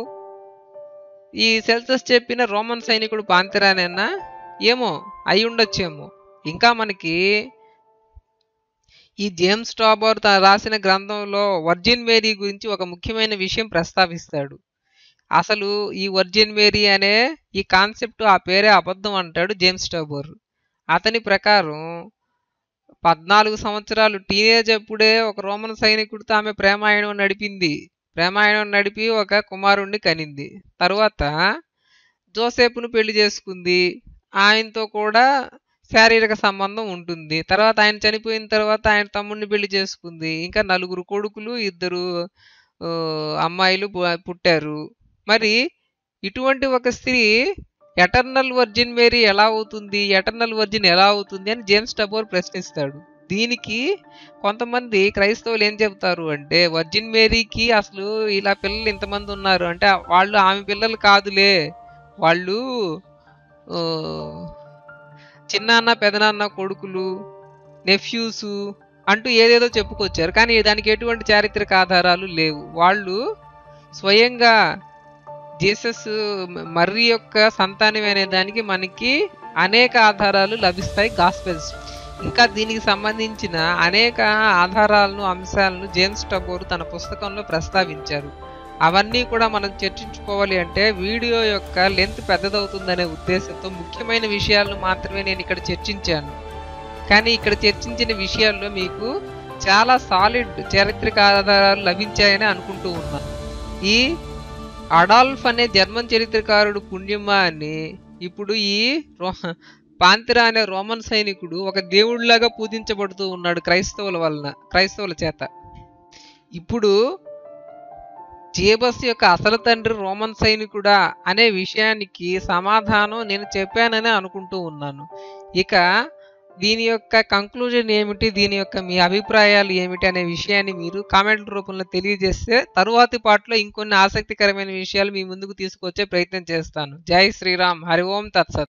[SPEAKER 1] ఈ సెల్సస్ చెప్పిన రోమన్ సైనికుడు పాంతిరానేనా ఏమో అయి ఉండొచ్చేమో ఇంకా మనకి ఈ జేమ్స్ టాబర్ తా రాసిన గ్రంథంలో వర్జిన్ మేరీ గురించి ఒక ముఖ్యమైన విషయం ప్రస్తావిస్తాడు అసలు ఈ వర్జిన్ మేరీ అనే ఈ కాన్సెప్ట్ ఆ పేరే అబద్ధం అంటాడు జేమ్స్ టాబర్ అతని ప్రకారం పద్నాలుగు సంవత్సరాలు టీనేజ్ అప్పుడే ఒక రోమన్ సైనికుడితో ఆమె ప్రేమాయణం నడిపింది ప్రేమాయణం నడిపి ఒక కుమారుణ్ణి కనింది తరువాత జోసేపును పెళ్లి చేసుకుంది ఆయనతో కూడా శారీరక సంబంధం ఉంటుంది తర్వాత ఆయన చనిపోయిన తర్వాత ఆయన తమ్ముడిని పెళ్లి చేసుకుంది ఇంకా నలుగురు కొడుకులు ఇద్దరు ఆ, అమ్మాయిలు పు- పుట్టారు మరి ఇటువంటి ఒక స్త్రీ ఎటర్నల్ వర్జిన్ మేరీ ఎలా అవుతుంది ఎటర్నల్ వర్జిన్ ఎలా అవుతుంది అని జేమ్స్ టబోర్ ప్రశ్నిస్తాడు దీనికి కొంతమంది క్రైస్తవులు ఏం చెప్తారు అంటే వర్జిన్ మేరీకి అసలు ఇలా పిల్లలు ఇంతమంది ఉన్నారు అంటే వాళ్ళు ఆమె పిల్లలు కాదులే వాళ్ళు ఆ, చిన్నాన్న పెదనాన్న కొడుకులు నెఫ్యూస్ అంటూ ఏదేదో చెప్పుకొచ్చారు కానీ దానికి ఎటువంటి చారిత్రక ఆధారాలు లేవు వాళ్ళు స్వయంగా జీసస్ మర్రి యొక్క సంతానం అనే దానికి మనకి అనేక ఆధారాలు లభిస్తాయి గాస్పెల్స్ ఇంకా దీనికి సంబంధించిన అనేక ఆధారాలను అంశాలను జేమ్స్ టబోర్ తన పుస్తకంలో ప్రస్తావించారు అవన్నీ కూడా మనం చర్చించుకోవాలి అంటే వీడియో యొక్క లెంత్ పెద్దదవుతుందనే ఉద్దేశంతో ముఖ్యమైన విషయాలను మాత్రమే నేను ఇక్కడ చర్చించాను కానీ ఇక్కడ చర్చించిన విషయాల్లో మీకు చాలా సాలిడ్ చారిత్రక ఆధారాలు లభించాయని అనుకుంటూ ఉన్నాను ఈ అడాల్ఫ్ అనే జర్మన్ చరిత్రకారుడు పుణ్యమా అని ఇప్పుడు ఈ రో పాంతిరా అనే రోమన్ సైనికుడు ఒక దేవుడిలాగా పూజించబడుతూ ఉన్నాడు క్రైస్తవుల వలన క్రైస్తవుల చేత ఇప్పుడు జేబస్ యొక్క అసలు తండ్రి రోమన్ సైనికుడా అనే విషయానికి సమాధానం నేను చెప్పానని అనుకుంటూ ఉన్నాను ఇక దీని యొక్క కంక్లూజన్ ఏమిటి దీని యొక్క మీ అభిప్రాయాలు ఏమిటి అనే విషయాన్ని మీరు కామెంట్ రూపంలో తెలియజేస్తే తరువాతి పాటలో ఇంకొన్ని ఆసక్తికరమైన విషయాలు మీ ముందుకు తీసుకొచ్చే ప్రయత్నం చేస్తాను జై శ్రీరామ్ హరి ఓం తత్సత్